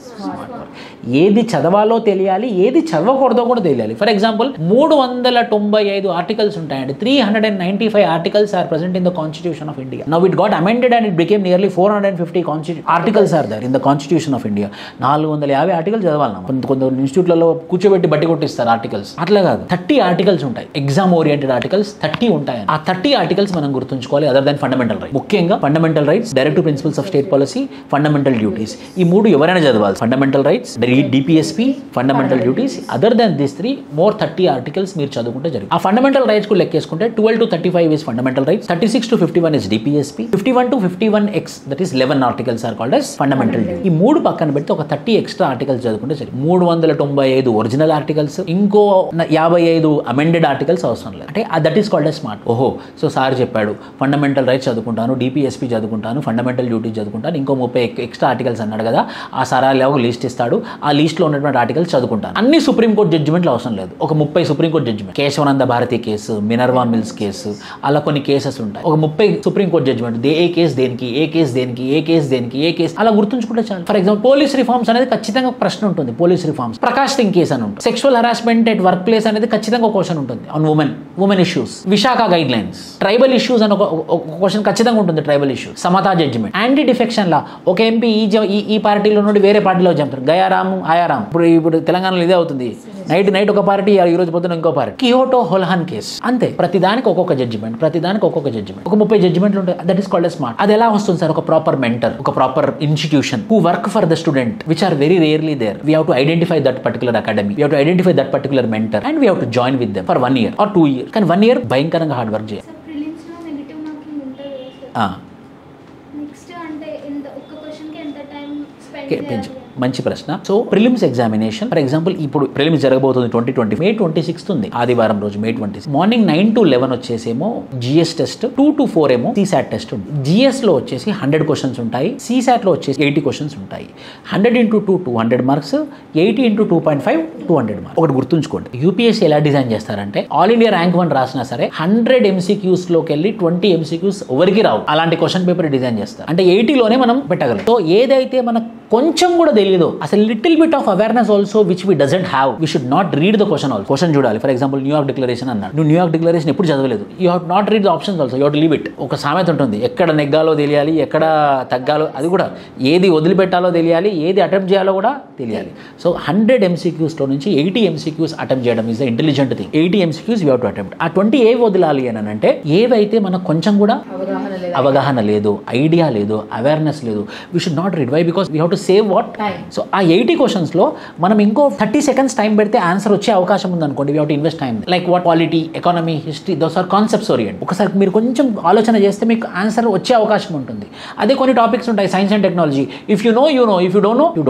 ఏది చదవాలో తెలియాలి ఏది చదవకూడదో కూడా తెలియాలి ఫర్ ఎగ్జాంపుల్ మూడు వందల తొంభై ఐదు ఆర్టికల్స్ ఉంటాయండి three hundred and ninety five articles are present in the constitution of India now it got amended and it became nearly four hundred and fifty constitute articles are there in the constitution of India నాలుగు వందల యాభై articles చదవాలి కొంత కొంత ఇన్స్టిట్యూట్లలో కూర్చోబెట్టి బట్టి కొట్టిస్తారు articles అట్లా కాదు థర్టీ ఆర్టికల్స్ ఉంటాయి ఎగ్జామ్ ఓరియంటెడ్ ఆర్టికల్స్ థర్టీ ఉంటాయి ఆ థర్టీ ఆర్టికల్స్ మనం గుర్తుంచుకోవాలి అదర్ దాన్ ఫండమెంటల్ రైట్ ముఖ్యంగా fundamental rights direct principles of state policy fundamental duties ఈ మూడు ఎవరైనా చదవాలి fundamental rights DPSP fundamental duties other than this three more thirty articles మీరు చదువుకుంటే జరిగింది ఆ ఫండమెంటల్ రైట్స్ కూడా లెక్కేసుకుంటే twelve to thirty five is fundamental rights thirty six to fifty one is DPSP fifty one to fifty one X that is eleven articles are called as fundamental duty ఈ మూడు పక్కన పెడితే ఒక thirty extra articles చదువుకుంటే సరి మూడు వందల తొంభై ఐదు ఒరిజినల్ ఆర్టికల్స్ ఇంకో న- యాభై ఐదు అమెండెడ్ ఆర్టికల్స్ అవసరం లేదు అంటే that is called a smart ఓహో సో సార్ చెప్పాడు ఫండమెంటల్ రైట్స్ చదువుకుంటాను డిపిఎస్పి చదువుకుంటాను ఫండమెంటల్ డ్యూటీస్ చదువుకుంటాను ఇంకో ముప్పై ఎక్స్ట్రా ఆర్టికల్స్ అన్నాడు కదా ఆ సరాలు ఒక లిస్ట్ ఇస్తాడు ఆ లిస్ట్లో ఉన్నటువంటి ఆర్టికల్స్ చదువుకుంటాను అన్ని సుప్రీంకోర్టు జడ్జిమెంట్లు అవసరం లేదు ఒక ముప్పై supreme court judgment Keshavananda Bharati case Minerva Mills case అలా కొన్ని కేసెస్ ఉంటాయి ఒక ముప్పై సుప్రీంకోర్టు జడ్జిమెంట్ దే ఏ కేసు దేనికి ఏ కేసు దేనికి ఏ కేసు దేనికి ఏ కేసు అలా గుర్తుంచుకుంటే చాలు ఫర్ ఎగ్జాంపుల్ పోలీస్ రిఫార్మ్స్ అనేది ఖచ్చితంగా ఒక ప్రశ్న ఉంటుంది police reforms Prakash Singh case అని ఉంటుంది sexual harassment at work place అనేది ఖచ్చితంగా ఒక క్వశ్చన్ ఉంటుంది on women women issues Vishakha guidelines tribal issues అని ఒక క్వశ్చన్ ఖచ్చితంగా ఉంటుంది tribal issues Samatha judgment anti defection law ఒక ఎంపీ ఈ జ- ఈ ఈ పార్టీలో నుండి వేరే పార్టీలో చెప్తారు గయారాము ఆయారాం ఇప్పుడు ఇప్పుడు తెలంగాణలో ఇదే అవుతుంది నైట్ నైట్ ఒక పార్టీ ఈ రోజు పొద్దున ఇంకో పార్టీ కియోటో హోల్హాన్ కేసు అంతే ప్రతి దానికి ఒక్కొక్క జడ్జిమెంట్ ప్రతి దానికి ఒక్కొక్క జడ్జిమెంట్ ఒక ముప్పై జడ్జిమెంట్లు ఉంటాయి దట్ ఈస్ కాల్డ్ స్మార్ట్ అది ఎలా వస్తుంది సార్ ఒక ప్రాపర్ మెంటర్ ఒక proper institution who work for the student which are very rarely there we have to identify that particular academy we have to identify that particular mentor and we have to join with them for one year or two year కానీ one year భయంకరంగా hard work చేయాలి sir ప్రిలిమ్స్లో negative marking ఉంటుంది కదా ఆ, sir next అంటే ఎంత ఒక్క క్వశ్చన్కి ఎంత టైం స్పెండ్ ఓకే, పెంచు. చేయాలి మంచి ప్రశ్న so prelims examination for example ఇప్పుడు ప్రిలిమ్స్ జరగబోతుంది twenty twenty May twenty sixth ఉంది ఆదివారం రోజు May twenty morning nine to eleven వచ్చేసేమో GS test two to four ఏమో సిసాట్ టెస్ట్ ఉంది జిఎస్ లో వచ్చేసి హండ్రెడ్ క్వశ్చన్స్ ఉంటాయి సిసాట్ లో వచ్చేసి ఎయిటీ క్వశ్చన్స్ ఉంటాయి hundred into two two hundred marks eighty into two point five two hundred marks ఒకటి గుర్తుంచుకోండి యూపీఎస్సీ ఎలా డిజైన్ చేస్తారంటే ఆల్ ఇండియా ర్యాంక్ వన్ రాసినా సరే హండ్రెడ్ ఎంసీక్యూస్ లోకి వెళ్ళి ట్వంటీ ఎంసీక్యూస్ ఎవరికి రావు అలాంటి క్వశ్చన్ పేపర్ డిజైన్ చేస్తారు అంటే ఎయిటీలోనే మనం పెట్టగలం సో ఏదైతే మనకు కొంచెం కూడా తెలియదు అసలు little bit of awareness also which we doesn't have we should not read the question also question చూడాలి ఫర్ ఎగ్జాంపుల్ న్యూయార్క్ డిక్లరేషన్ అన్నాడు నువ్వు న్యూయార్క్ డిక్లరేషన్ ఎప్పుడు చదవలేదు you have not read the options also you have leave it ఒక సామెత ఉంటుంది ఎక్కడ నెగ్గాలో తెలియాలి ఎక్కడ తగ్గాలో అది కూడా ఏది వదిలిపెట్టాలో తెలియాలి ఏది అటెంప్ట్ చేయాలో కూడా తెలియాలి సో హండ్రెడ్ ఎంసీక్యూస్లో నుంచి ఎయిటీ ఎంసీక్యూస్ అటెంప్ట్ చేయడం is the intelligent thing eighty MCQs you have to attempt ఆ ట్వంటీ ఏ వదిలాలి అని అంటే ఏవైతే మనకు కొంచెం కూడా అవగాహన లేదా అవగాహన లేదు ఐడియా లేదు అవేర్నెస్ లేదు we should not read why because we have to save what Time. So ఆ ఎయిటీ క్వశ్చన్స్లో మనం ఇంకో థర్టీ సెకండ్స్ టైం పెడితే ఆన్సర్ వచ్చే అవకాశం ఉంది అనుకోండి we have to invest time like what quality economy history those are concepts orient ఒకసారి మీరు కొంచెం ఆలోచన చేస్తే మీకు ఆన్సర్ వచ్చే అవకాశం ఉంటుంది అదే కొన్ని టాపిక్స్ ఉంటాయి science and technology if you know you know if you don't know you don't know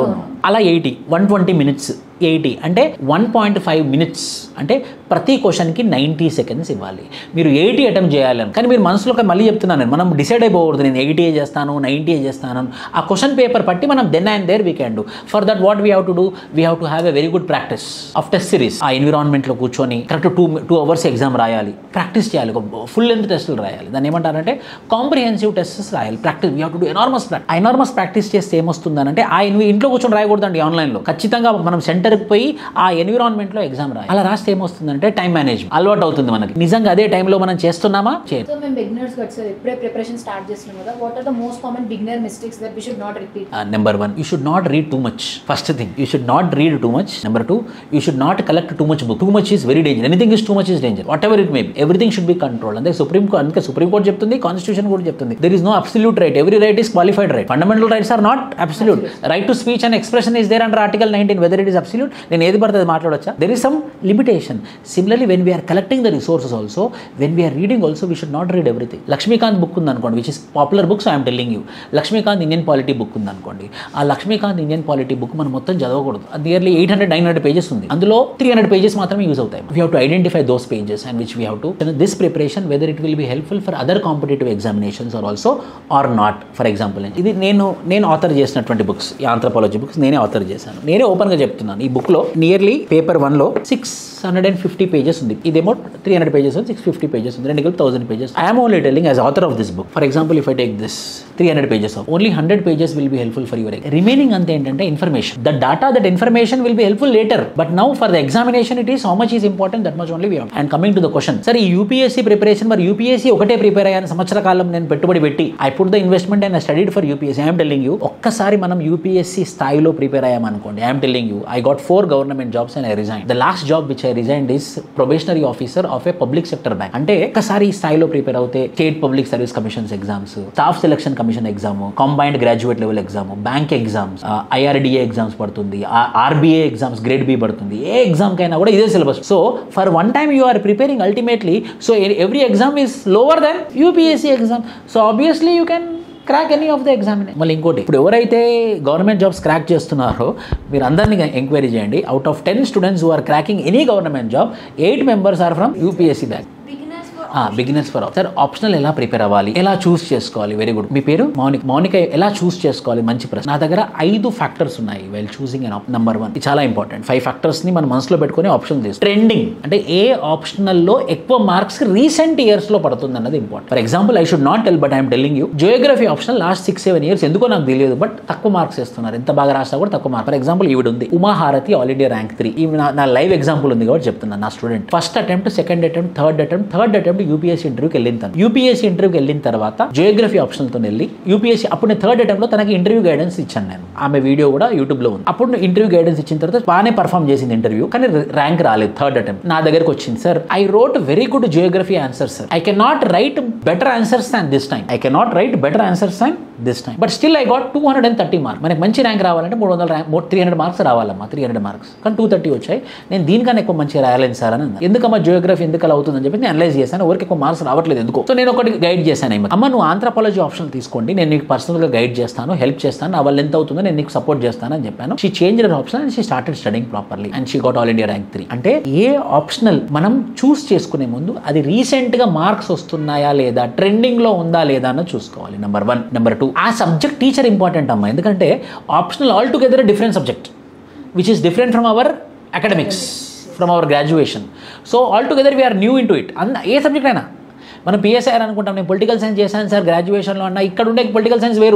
అలా eighty one twenty minutes eighty అంటే వన్ పాయింట్ ఫైవ్ మినిట్స్ అంటే ప్రతి క్వశ్చన్కి నైంటీ సెకండ్స్ ఇవ్వాలి మీరు ఎయిటీ అటెంప్ట్ చేయాలని కానీ మీరు మనసులో ఒక మళ్ళీ చెప్తున్నాను నేను మనం డిసైడ్ అయిపోకూడదు నేను ఎయిటీ చేస్తాను నైంటీ చేస్తాను ఆ క్వశ్చన్ పేపర్ పట్టి మనం then and there we can do for that what we have to do we have to have a very good practice of test series ఆ ఎన్విరాన్మెంట్లో కూర్చొని correct two two hours exam రాయాలి practice చేయాలి ఒక full length టెస్టులు రాయాలి దాన్ని ఏమంటారంటే కాంప్రిహెన్సివ్ టెస్ట్స్ రాయాలి practice we have to do enormous practice ఆ ఎనార్మస్ ప్రాక్టీస్ చేస్తే ఏమొస్తుందనంటే ఆ ఎన్వి ఇంట్లో కూర్చొని రాయకూడదండి ఆన్లైన్లో ఖచ్చితంగా మనం సెంటర్కి పోయి ఆ ఎన్విరాన్మెంట్లో ఎగ్జామ్ రాయాలి అలా రాస్తే ఏమొస్తుందంటే టైం మేనేజ్మెంట్ అలవాటు అవుతుంది మనకి నిజంగా అదే టైంలో మనం చేస్తున్నామా చేయదు సో మేము బిగినర్స్ కదా సార్ ఇప్పుడే ప్రిపరేషన్ స్టార్ట్ చేస్తున్నాం కదా what are the most common beginner mistakes that we should not repeat number one you should not read too much first thing you should not read too much number two you should not collect too much book too much is very danger anything is too much is danger what ever it may everything should be control అంటే supreme court అందుకే supreme court చెప్తుంది constitution కూడా చెప్తుంది there is no absolute right every right is qualified right fundamental rights are not absolute right to speech and expression is there under article nineteen whether it is absolute నేను ఏది పడితే అది మాట్లాడొచ్చా there is some limitation similarly when we're collecting the resources also when we're reading also we should not read everything Laxmikanth book ఉందనుకోండి which is popular books I'm telling you Laxmikanth Indian polity book ఉందనుకోండి ఆ Lakshmikanth Indian polity book మనం మొత్తం చదవకూడదు అది nearly eight hundred nine hundred pages ఉంది అందులో three hundred pages మాత్రమే యూజ్ అవుతాయి we have to identify those pages and which we have to this preparation whether it will be helpful for other competitive examinations or also or not for example ఇది నేను నేను author చేసినటువంటి books ఈ anthropology books నేనే author చేశాను నేనే ఓపెన్గా చెప్తున్నాను ఈ బుక్లో నియర్లీ పేపర్ వన్లో six hundred and fifty pages ఉంది ఇదేమో త్రీ హండ్రెడ్ పేజెస్ ఉంది సిక్స్ ఫిఫ్టీ పేజెస్ ఉంది రెండు కలిపి thousand pages I'm only telling as author of this book for example if I take this three hundred pages of only hundred pages will be helpful for your remaining అంతే ఏంటంటే information the data that information will be helpful later but now for the examination it is how much is important that much only we and coming to the question సరే ఈ UPSC preparation మరి UPSC ఒకటే prepare అయ్యాను సంవత్సర కాలం నేను పెట్టుబడి పెట్టి I put the investment and studied for UPSC I'm telling you ఒక్కసారి మనం యూపీఎస్సీ స్థాయిలో ప్రిపేర్ అయ్యామనుకోండి I'm telling you I got four government jobs and I resign the last job which I resign is probationary officer of a public sector bank అంటే ఒక్కసారి ఈ స్థాయిలో prepare అవుతే state public service commissions exams staff selection commission exam combined graduate level exam bank exams IRDA exams పడుతుంది RBI exams grade B పడుతుంది ఏ exam కైనా కూడా ఇదే syllabus so for one time you are preparing ultimately so every exam is lower then UPSC exam so obviously you can crack any of the exam మళ్ళీ ఇంకోటి ఇప్పుడు ఎవరైతే government jobs crack చేస్తున్నారో మీరు అందరినీ ఎంక్వైరీ చేయండి out of ten students who are cracking any government job eight members are from UPSC back Beginners for beginners for sir optional ఎలా ప్రిపేర్ అవ్వాలి ఎలా చూస్ చేసుకోవాలి వెరీ గుడ్ మీ పేరు మౌనిక మౌనిక ఎలా చూస్ చేసుకోవాలి మంచి ప్రశ్న నా దగ్గర ఐదు ఫ్యాక్టర్స్ ఉన్నాయి well choosing and number one ఇది చాలా ఇంపార్టెంట్ ఫైవ్ ఫ్యాక్టర్స్ ని మనం మనసులో పెట్టుకొని ఆప్షన్ తీసు ట్రెండింగ్ అంటే ఏ ఆప్షనల్ లో ఎక్కువ మార్క్స్ రీసెంట్ ఇయర్స్ లో పడుతుంది అన్నది important for example I should not tell but I'm telling you geography option last six seven years ఎందుకో నాకు తెలియదు బట్ తక్కువ మార్క్స్ ఇస్తున్నారు ఎంత బాగా రాసినా కూడా తక్కువ మార్క్ ఫర్ ఎగ్జాంపుల్ ఈవిడ ఉంది Uma Harathi all India rank three ఈ నా- నా లైవ్ ఎగ్జాంపుల్ ఉంది కాబట్టి చెప్తున్నాను నా student first attempt second attempt third attempt third attempt UPSC ఇంటర్వ్యూకి వెళ్ళిన తను యూపీఎస్సీ ఇంటర్వ్యూకి వెళ్ళిన తర్వాత జియోగ్రఫీ ఆప్షన్తో వెళ్ళి యూపీఎస్సీ అప్పుడు నేను థర్డ్ అటెంప్ట్లో తనకి ఇంటర్వ్యూ గైడెన్స్ ఇచ్చాను నేను ఆమె వీడియో కూడా యూట్యూబ్లో ఉంది అప్పుడు ఇంటర్వ్యూ గైడెన్స్ ఇచ్చిన తర్వాత బాగానే పర్ఫామ్ చేసింది ఇంటర్వ్యూ కానీ ర్యాంక్ రాలేదు థర్డ్ అటెంప్ట్ నా దగ్గరకు వచ్చింది sir I wrote very good geography answers sir I can not write better answers than this time I can not write better answers than this time but still I got two hundred and thirty mark మనకి మంచి rank రావాలంటే మూడు వందల rank three hundred marks రావాలమ్మా three hundred marks కానీ two thirty వచ్చాయి నేను దీనికన్నా ఎక్కువ మంచిగా రాయలేను సార్ అని అన్నాను. ఎందుకమ్మా జియోగ్రఫీ ఎందుకు అలా అవుతుందని చెప్పి నేను అనలైజ్ చేశాను ఎవరికి ఎక్కువ మార్క్స్ రావట్లేదు ఎందుకో సో నేను ఒకటి గైడ్ చేశాను ఈమె. అమ్మ నువ్వు ఆంథ్రపాలజీ ఆప్షన్ తీసుకోండి నేను నీకు పర్సనల్గా గైడ్ చేస్తాను హెల్ప్ చేస్తాను నా వల్ల ఎంత అవుతుందో నేను నీకు సపోర్ట్ చేస్తాను అని చెప్పాను she change option and she started studying properly and she got all India rank three అంటే ఏ ఆప్షనల్ మనం చూస్ చేసుకునే ముందు అది రీసెంట్గా మార్క్స్ వస్తున్నాయా లేదా ట్రెండింగ్లో ఉందా లేదా అన్నది చూసుకోవాలి నెంబర్ వన్ నెంబర్ టూ ఆ సబ్జెక్ట్ టీచర్ ఇంపార్టెంట్ అమ్మా ఎందుకంటే optional all together different subject which is different from our academics from our graduation so all together we are new into it అన్న ఏ సబ్జెక్ట్ అయినా మనం పిఎస్ఐఆర్ అనుకుంటాం నేను political science చేశాను సార్ గ్రాడ్యుయేషన్లో అన్న ఇక్కడ ఉండే పొలిటికల్ సైన్స్ వేరు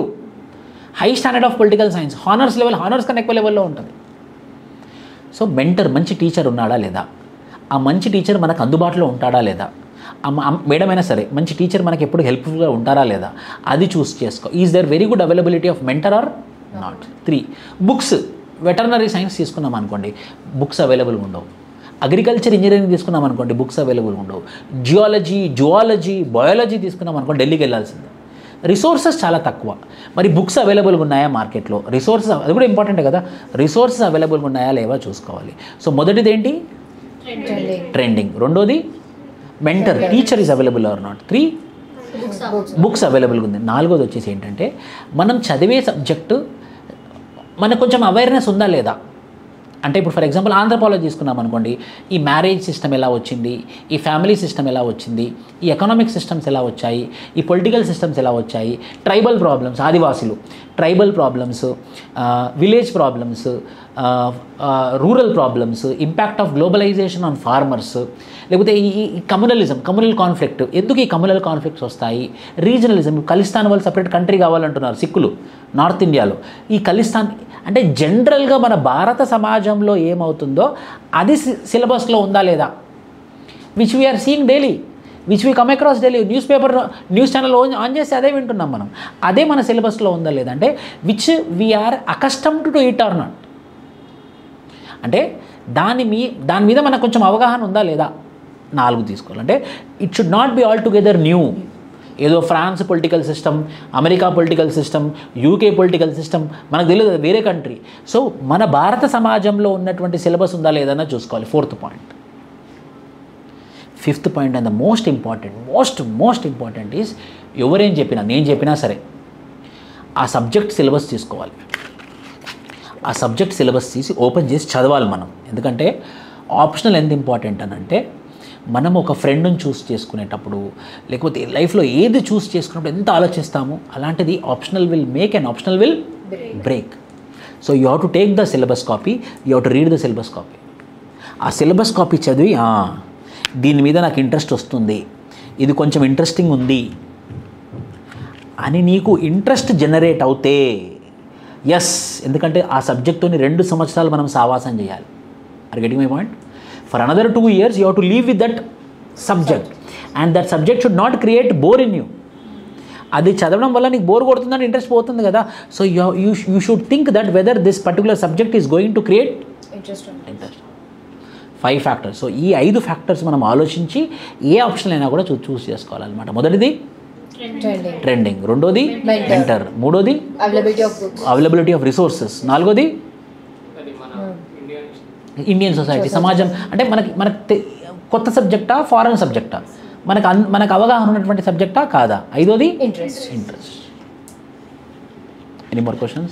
high standard of political science honours level honours కన్నా ఎక్కువ లెవెల్లో ఉంటుంది సో మెంటర్ మంచి టీచర్ ఉన్నాడా లేదా ఆ మంచి టీచర్ మనకు అందుబాటులో ఉంటాడా లేదా అమ్మ అమ్- మేడం అయినా సరే మంచి టీచర్ మనకి ఎప్పుడు హెల్ప్ఫుల్గా ఉంటారా లేదా అది చూస్ చేసుకో is there very good availability of mentor or not three books veterinary science తీసుకున్నాం అనుకోండి బుక్స్ అవైలబుల్ ఉండవు అగ్రికల్చర్ ఇంజనీరింగ్ తీసుకున్నాం అనుకోండి బుక్స్ అవైలబుల్ ఉండవు జియాలజీ జువాలజీ బయాలజీ తీసుకున్నాం అనుకోండి ఢిల్లీకి వెళ్ళాల్సిందే రిసోర్సెస్ చాలా తక్కువ మరి బుక్స్ అవైలబుల్గా ఉన్నాయా మార్కెట్లో రిసోర్సెస్ అది కూడా ఇంపార్టెంట్ కదా రిసోర్సెస్ అవైలబుల్గా ఉన్నాయా లేవా చూసుకోవాలి సో మొదటిది ఏంటి Trending. ట్రెండింగ్ రెండోది mentor teacher is available or not three books అవైలబుల్గా ఉంది నాలుగోది వచ్చేసి ఏంటంటే మనం చదివే సబ్జెక్టు మనకు కొంచెం అవేర్నెస్ ఉందా లేదా అంటే ఇప్పుడు ఫర్ ఎగ్జాంపుల్ ఆంధ్రపాలో తీసుకున్నాం అనుకోండి ఈ మ్యారేజ్ సిస్టమ్ ఎలా వచ్చింది ఈ ఫ్యామిలీ సిస్టమ్ ఎలా వచ్చింది ఈ ఎకనామిక్ సిస్టమ్స్ ఎలా వచ్చాయి ఈ పొలిటికల్ సిస్టమ్స్ ఎలా వచ్చాయి ట్రైబల్ ప్రాబ్లమ్స్ ఆదివాసులు tribal problems village problems rural problems impact of globalization on farmers లేకపోతే ఈ ఈ కమ్యూనలిజం కమ్యూనల్ కాన్ఫ్లిక్ట్ ఎందుకు ఈ కమ్యూనల్ కాన్ఫ్లిక్ట్స్ వస్తాయి రీజనలిజం ఖలిస్తాన్ వాళ్ళు సపరేట్ కంట్రీ కావాలంటున్నారు సిక్కులు నార్త్ ఇండియాలో ఈ ఖలిస్తాన్ అంటే జనరల్గా మన భారత సమాజంలో ఏమవుతుందో అది సి- సిలబస్లో ఉందా లేదా which we are seeing daily which we come across daily newspaper news channel on on చేస్తే అదే వింటున్నాం మనం అదే మన సిలబస్లో ఉందా లేదా అంటే which we are accustom to it or not అంటే దాని మీ దాని మీద మనకు కొంచెం అవగాహన ఉందా లేదా నాలుగు తీసుకోవాలి అంటే it should not be all together new ఏదో France political system America political system UK political system మనకు తెలియదు అది వేరే కంట్రీ సో మన భారత సమాజంలో ఉన్నటువంటి సిలబస్ ఉందా లేదన్నా చూసుకోవాలి fourth point fifth point and the most important most most important is ఎవరేం చెప్పినా నేను చెప్పినా సరే ఆ సబ్జెక్ట్ సిలబస్ తీసుకోవాలి ఆ సబ్జెక్ట్ సిలబస్ తీసి ఓపెన్ చేసి చదవాలి మనం ఎందుకంటే ఆప్షనల్ ఎంత ఇంపార్టెంట్ అని అంటే మనం ఒక ఫ్రెండ్ని చూస్ చేసుకునేటప్పుడు లేకపోతే లైఫ్లో ఏది చూస్ చేసుకున్నప్పుడు ఎంత ఆలోచిస్తామో అలాంటిది optional will make and optional will break so you have to take the syllabus copy you have to read the syllabus copy ఆ సిలబస్ కాపీ చదివి "ఆ, దీని మీద నాకు ఇంట్రెస్ట్ వస్తుంది ఇది కొంచెం ఇంట్రెస్టింగ్ ఉంది అని నీకు ఇంట్రెస్ట్ జనరేట్ అవుతే ఎస్ ఎందుకంటే ఆ సబ్జెక్ట్తోని రెండు సంవత్సరాలు మనం సావాసం చేయాలి are getting my point for another two years you have to leave with that subject and that subject should not create bore in you అది చదవడం వల్ల నీకు బోర్ కొడుతుందని ఇంట్రెస్ట్ పోతుంది కదా so you you you should think that whether this particular subject is going to create interest ఉంది interest five factors so ఈ ఐదు ఫ్యాక్టర్స్ మనం ఆలోచించి ఏ ఆప్షన్ అయినా కూడా చూ చూస్ చేసుకోవాలన్నమాట మొదటిది ట్రెండింగ్ ట్రెండింగ్ రెండోది Mentor. మెంటర్ మూడోది availability of books availability of resources నాలుగోది అది మన ఇండియన్ ఇండియన్ సొసైటీ సమాజం అంటే మనకి మనకు తె- కొత్త సబ్జెక్టా ఫారెన్ సబ్జెక్టా మనకు అన్ మనకు అవగాహన ఉన్నటువంటి సబ్జెక్టా కాదా ఐదోది interest interest any more questions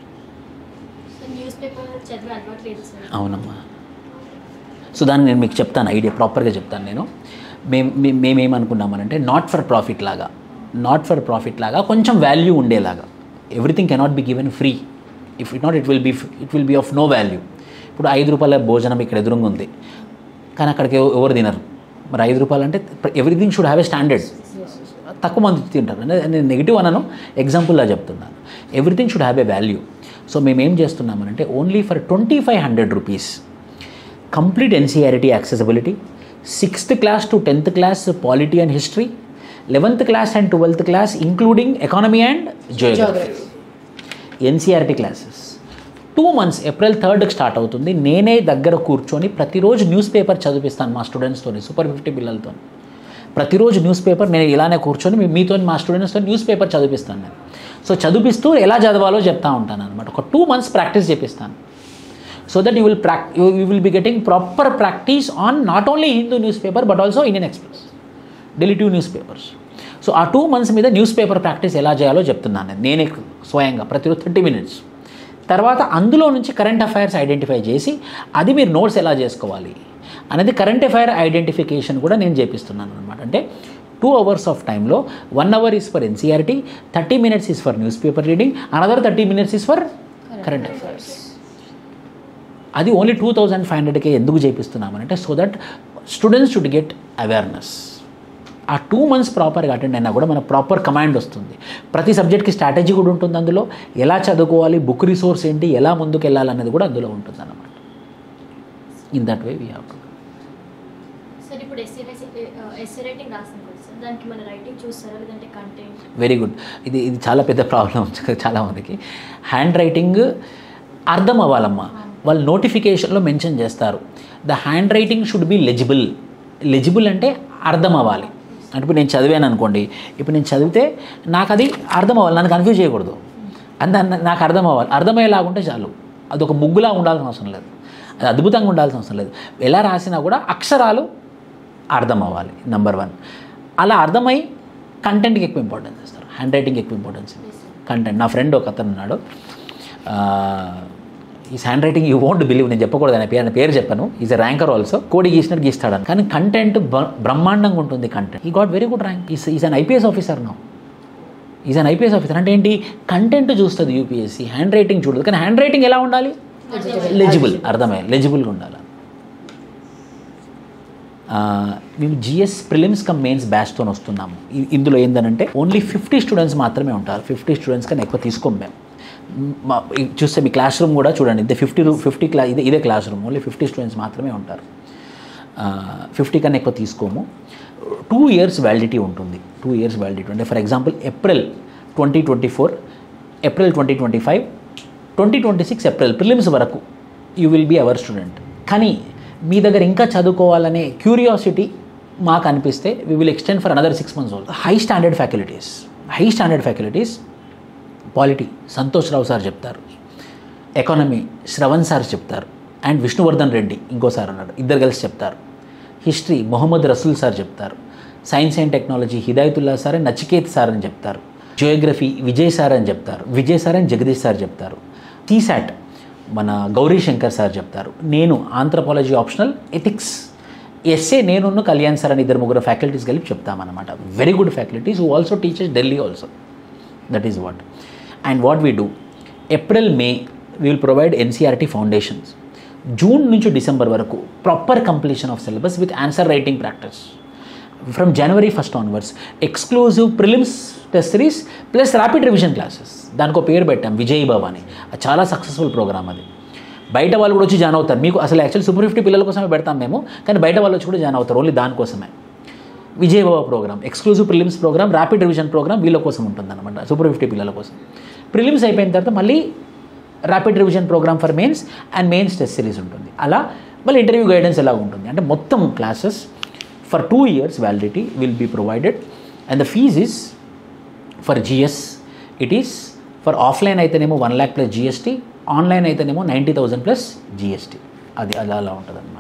newspaper చదివే అలవాటు లేదు సార్ అవునమ్మా సో దాన్ని నేను మీకు చెప్తాను ఐడియా ప్రాపర్గా చెప్తాను నేను మేము మేము మేమేమనుకున్నామనంటే నాట్ ఫర్ ప్రాఫిట్ లాగా నాట్ ఫర్ ప్రాఫిట్ లాగా కొంచెం వాల్యూ ఉండేలాగా everything cannot be given free if it not it will be it will be of no value ఇప్పుడు ఐదు రూపాయల భోజనం ఇక్కడ ఎదురుగా ఉంది కానీ అక్కడికి ఎవ- ఎవరు తినరు మరి ఐదు రూపాయలు అంటే everything should have a standard తక్కువ మంది తింటారు అంటే నేను నెగిటివ్ అనను ఎగ్జాంపుల్లా చెప్తున్నాను everything should have a value so మేము ఏం చేస్తున్నామనంటే only for twenty five hundred rupees complete NCERT accessibility sixth class to tenth class polity and history eleventh class and twelfth class including economy and geography NCERT classes two months April థర్డ్కి start అవుతుంది నేనే దగ్గర కూర్చొని ప్రతిరోజు news paper చదివిస్తాను మా స్టూడెంట్స్తోని super fifty పిల్లలతో ప్రతిరోజు news paper నేను ఇలానే కూర్చొని మీ- మీతో మా స్టూడెంట్స్తో న్యూస్ పేపర్ చదివిస్తాను నేను సో చదివిస్తూ ఎలా చదవాలో చెప్తా ఉంటాను అనమాట ఒక టూ మంత్స్ ప్రాక్టీస్ చేపిస్తాను సో దట్ యూ విల్ ప్రాక్ you will be getting proper practice on not only Hindu newspaper but also Indian Express Delhi two newspapers so ఆ టూ మంత్స్ మీద న్యూస్ పేపర్ ప్రాక్టీస్ ఎలా చేయాలో చెప్తున్నాను నేను నేనే స్వయంగా ప్రతిరోజు థర్టీ మినిట్స్ తర్వాత అందులో నుంచి కరెంట్ అఫైర్స్ ఐడెంటిఫై చేసి అది మీరు నోట్స్ ఎలా చేసుకోవాలి అనేది కరెంట్ అఫైర్ ఐడెంటిఫికేషన్ కూడా నేను చేపిస్తున్నాను అనమాట అంటే టూ అవర్స్ ఆఫ్ టైంలో one hour is for NCERT thirty minutes is for newspaper reading another thirty minutes is for current affairs అది ఓన్లీ టూ థౌజండ్ ఫైవ్ హండ్రెడ్కే ఎందుకు చేపిస్తున్నామనంటే so that students should get awareness ఆ two months ప్రాపర్గా attend అయినా కూడా మన proper command వస్తుంది ప్రతి సబ్జెక్ట్కి స్ట్రాటజీ కూడా ఉంటుంది అందులో ఎలా చదువుకోవాలి బుక్ రిసోర్స్ ఏంటి ఎలా ముందుకు వెళ్ళాలనేది కూడా అందులో ఉంటుంది అన్నమాట in that way we have to sir ఇప్పుడు ఎస్సీ ఎస్సీ రైటింగ్ రాసాం కదా సార్ దానికి మన రైటింగ్ చూస్తారా లేదంటే కంటెంట్ వెరీ గుడ్ ఇది ఇది చాలా పెద్ద ప్రాబ్లం చాలా మందికి హ్యాండ్ రైటింగ్ అర్థం అవ్వాలమ్మా వాళ్ళు నోటిఫికేషన్లో మెన్షన్ చేస్తారు the handwriting should be legible legible అంటే అర్థం అవ్వాలి అంటే ఇప్పుడు నేను చదివాను అనుకోండి ఇప్పుడు నేను చదివితే నాకు అది అర్థం అవ్వాలి నన్ను కన్ఫ్యూజ్ చేయకూడదు అంత నాకు అర్థం అవ్వాలి అర్థమయ్యేలాగుంటే చాలు అది ఒక ముగ్గులా ఉండాల్సిన అవసరం లేదు అది అద్భుతంగా ఉండాల్సిన అవసరం లేదు ఎలా రాసినా కూడా అక్షరాలు అర్థం అవ్వాలి నెంబర్ వన్ అలా అర్థమై కంటెంట్కి ఎక్కువ ఇంపార్టెన్స్ ఇస్తారు హ్యాండ్ రైటింగ్ ఎక్కువ ఇంపార్టెన్స్ కంటెంట్ నా ఫ్రెండ్ ఒక అతను ఉన్నాడు ఈ handwriting you won't believe నేను చెప్పకూడదు ఆయన పేరు ఆయన పేరు చెప్పాను ఈజ్ ఎ ర్యాంకర్ ఆల్సో కోడి గీసినట్టు గీస్తాడని కానీ కంటెంట్ బ్రహ్మాండంగా ఉంటుంది కంటెంట్ ఈ got very good rank is is an IPS officer నా ఈజ్ అన్ ఐపీఎస్ ఆఫీసర్ అంటే ఏంటి కంటెంట్ చూస్తుంది యూపీఎస్సీ హ్యాండ్ రైటింగ్ చూడదు కానీ హ్యాండ్ రైటింగ్ ఎలా ఉండాలి లెజిబుల్ అర్థమయ్యే లెజిబుల్గా ఉండాలి ఆ, మేము జిఎస్ ప్రిలిమ్స్ కమ్ మెయిన్స్ బ్యాచ్తో వస్తున్నాము ఇ- ఇందులో ఏంటంటే ఓన్లీ ఫిఫ్టీ స్టూడెంట్స్ మాత్రమే ఉంటారు ఫిఫ్టీ స్టూడెంట్స్ కన్నా ఎక్కువ తీసుకోం మేము మా ఈ- చూస్తే మీ క్లాస్ రూమ్ కూడా చూడండి ఇదే ఫిఫ్టీ ఫిఫ్టీ క్లా ఇదే ఇదే classroom only fifty students మాత్రమే ఉంటారు ఫిఫ్టీ కన్నా ఎక్కువ తీసుకోము టూ ఇయర్స్ వ్యాలిడిటీ ఉంటుంది టూ ఇయర్స్ వ్యాలిడిటీ అంటే for example April twenty twenty four April twenty twenty five twenty twenty six April prelims వరకు you will be our student కానీ మీ దగ్గర ఇంకా చదువుకోవాలనే క్యూరియాసిటీ మాకు అనిపిస్తే we will extend for another six months old high standard faculties high standard faculties polity Santosh Rao sir చెప్తారు economy Shravan sir చెప్తారు అండ్ విష్ణువర్ధన్ రెడ్డి ఇంకో సార్ అన్నాడు ఇద్దరు కలిసి చెప్తారు హిస్టరీ మొహమ్మద్ రసూల్ సార్ చెప్తారు science and technology Hidayatullah sir and Nachiket sir అని చెప్తారు జియోగ్రఫీ విజయ్ సార్ అని చెప్తారు Vijay sir and Jagadish sir చెప్తారు టీసాట్ మన గౌరీ శంకర్ సార్ చెప్తారు నేను ఆంథ్రపాలజీ ఆప్షనల్ ఎథిక్స్ ఎస్ఏ నేను కళ్యాణ్ సార్ అని ఇద్దరు ముగ్గురు ఫ్యాకల్టీస్ కలిపి చెప్తామన్నమాట very good faculties who also teachers Delhi also that is what and what we do April May we will provide NCERT foundations June నుంచి డిసెంబర్ వరకు proper completion of syllabus with answer writing practice from January first onwards exclusive prelims test series plus rapid revision classes దానికి ఒక పేరు పెట్టాం విజయ్ బాబా అని అది చాలా successful programme అది బయట వాళ్ళు కూడా వచ్చి జాయిన్ అవుతారు మీకు అసలు యాక్చువల్ సూపర్ ఫిఫ్టీ పిల్లల కోసమే పెడతాం మేము కానీ బయట వాళ్ళు వచ్చి కూడా జాయిన్ అవుతారు ఓన్లీ దానికోసమే Vijayababa program exclusive prelims program rapid revision program వీళ్ళ కోసం ఉంటుందన్నమాట సూపర్ ఫిఫ్టీ పిల్లల కోసం ప్రిలిమ్స్ అయిపోయిన తర్వాత మళ్ళీ rapid revision program for mains and mains test series ఉంటుంది అలా మళ్ళీ ఇంటర్వ్యూ గైడెన్స్ ఎలా ఉంటుంది అంటే మొత్తం classes for two years validity will be provided and the fees is for GS it is for offline అయితేనేమో one lakh plus GST online అయితేనేమో ninety thousand plus GST అది అలా అలా ఉంటుంది అనమాట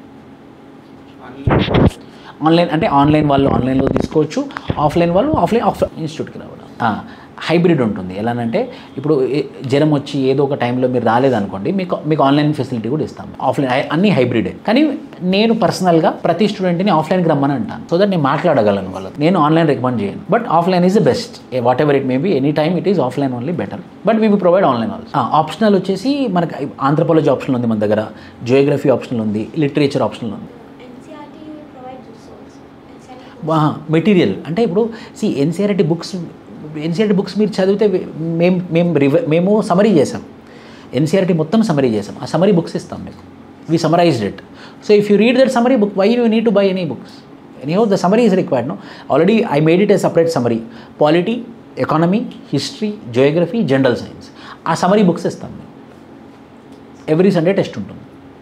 ఆన్లైన్ అంటే ఆన్లైన్ వాళ్ళు ఆన్లైన్లో తీసుకోవచ్చు ఆఫ్లైన్ వాళ్ళు ఆఫ్లైన్ ఆఫ్ ఇన్స్టిట్యూట్కి రావడం హైబ్రిడ్ ఉంటుంది ఎలానంటే ఇప్పుడు ఏ- జ్వరం వచ్చి ఏదో ఒక టైంలో మీరు రాలేదనుకోండి మీకు మీకు ఆన్లైన్ ఫెసిలిటీ కూడా ఇస్తాం ఆఫ్లైన్ ఐ- అన్ని హైబ్రిడే కానీ నేను పర్సనల్గా ప్రతి స్టూడెంట్ని ఆఫ్లైన్కి రమ్మని అంటాను సో దట్ నేను మాట్లాడగలను వాళ్ళతో నేను ఆన్లైన్ రికమెండ్ చేయను but offline is the best what ever it may be any time it is offline only better but we provide online also optional వచ్చేసి మనకి ఆంథ్రపాలజీ ఆప్షన్ ఉంది మన దగ్గర జియోగ్రఫీ ఆప్షనల్ ఉంది లిటరేచర్ ఆప్షనల్ ఉంది NCRT will provide resource. NCRT material అంటే ఇప్పుడు సి ఎన్సీఆర్టీ బుక్స్ ఎన్సీఆర్టీ బుక్స్ మీరు చదివితే మేము మేము రివ మేము సమరీ చేసాం ఎన్సీఆర్టీ మొత్తం సమరీ చేసాం ఆ సమరీ బుక్స్ ఇస్తాం మీకు we summarized it so if you read that summary book why you need to buy any books anyhow the summary is required no already I made it a separate summary polity economy history geography general science ఆ summary books ఇస్తాం మేము every Sunday test ఉంటుంది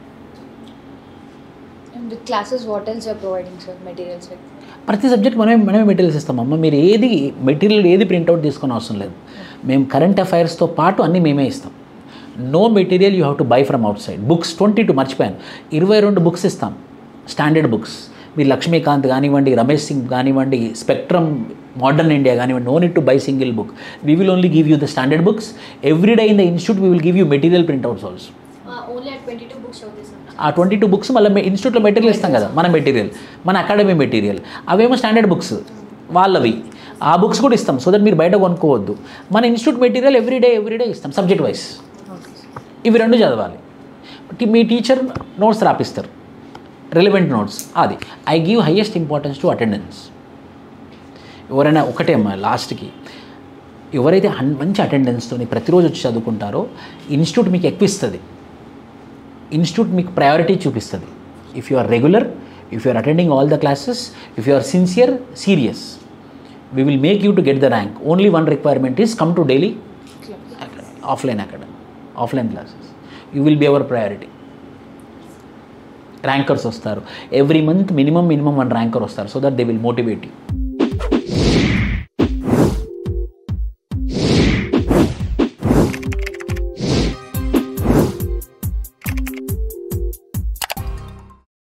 And the classes, what else you're providing, sir? Materials like ప్రతి subject మనమే మనమే materials ఇస్తామమ్మ మీరు ఏది material ఏది ప్రింట్అవుట్ తీసుకొని అవసరం లేదు మేము కరెంట్ అఫైర్స్తో పాటు అన్నీ మేమే ఇస్తాం no material you have to buy from outside books twenty two మర్చిపోయాను ఇరవై రెండు బుక్స్ ఇస్తాం స్టాండర్డ్ బుక్స్ మీరు లక్ష్మీకాంత్ కానివ్వండి రమేష్ సింగ్ కానివ్వండి స్పెక్ట్రమ్ మోడర్న్ ఇండియా కానివ్వండి no need to buy single book we will only give you the standard books every day in the institute we will give you material printouts also only ఆ twenty two books చదువుతాయి sir ఆ twenty two books మళ్ళీ ఇన్స్టిట్యూట్లో material ఇస్తాం కదా మన material మన academy material అవేమో స్టాండర్డ్ బుక్స్ వాళ్ళవి ఆ బుక్స్ కూడా ఇస్తాం సో దట్ మీరు బయట కొనుక్కోవద్దు మన ఇన్స్టిట్యూట్ మెటీరియల్ ఎవ్రీడే ఎవ్రీడే ఇస్తాం సబ్జెక్ట్ వైస్ ఇవి రెండు చదవాలి టి- మీ టీచర్ నోట్స్ రాపిస్తారు రిలవెంట్ నోట్స్ అది I give highest importance to attendance ఎవరైనా ఒకటే అమ్మా లాస్ట్కి ఎవరైతే హన్ మంచి అటెండెన్స్తో ప్రతిరోజు వచ్చి చదువుకుంటారో ఇన్స్టిట్యూట్ మీకు ఎక్కువ ఇస్తుంది ఇన్స్టిట్యూట్ మీకు ప్రయారిటీ చూపిస్తుంది if you are regular if you are attending all the classes if you are sincere serious we will make you to get the rank only one requirement is come to daily offline academy offline classes you will be our priority rankers వస్తారు every month minimum minimum one ranker వస్తారు so that they will motivate you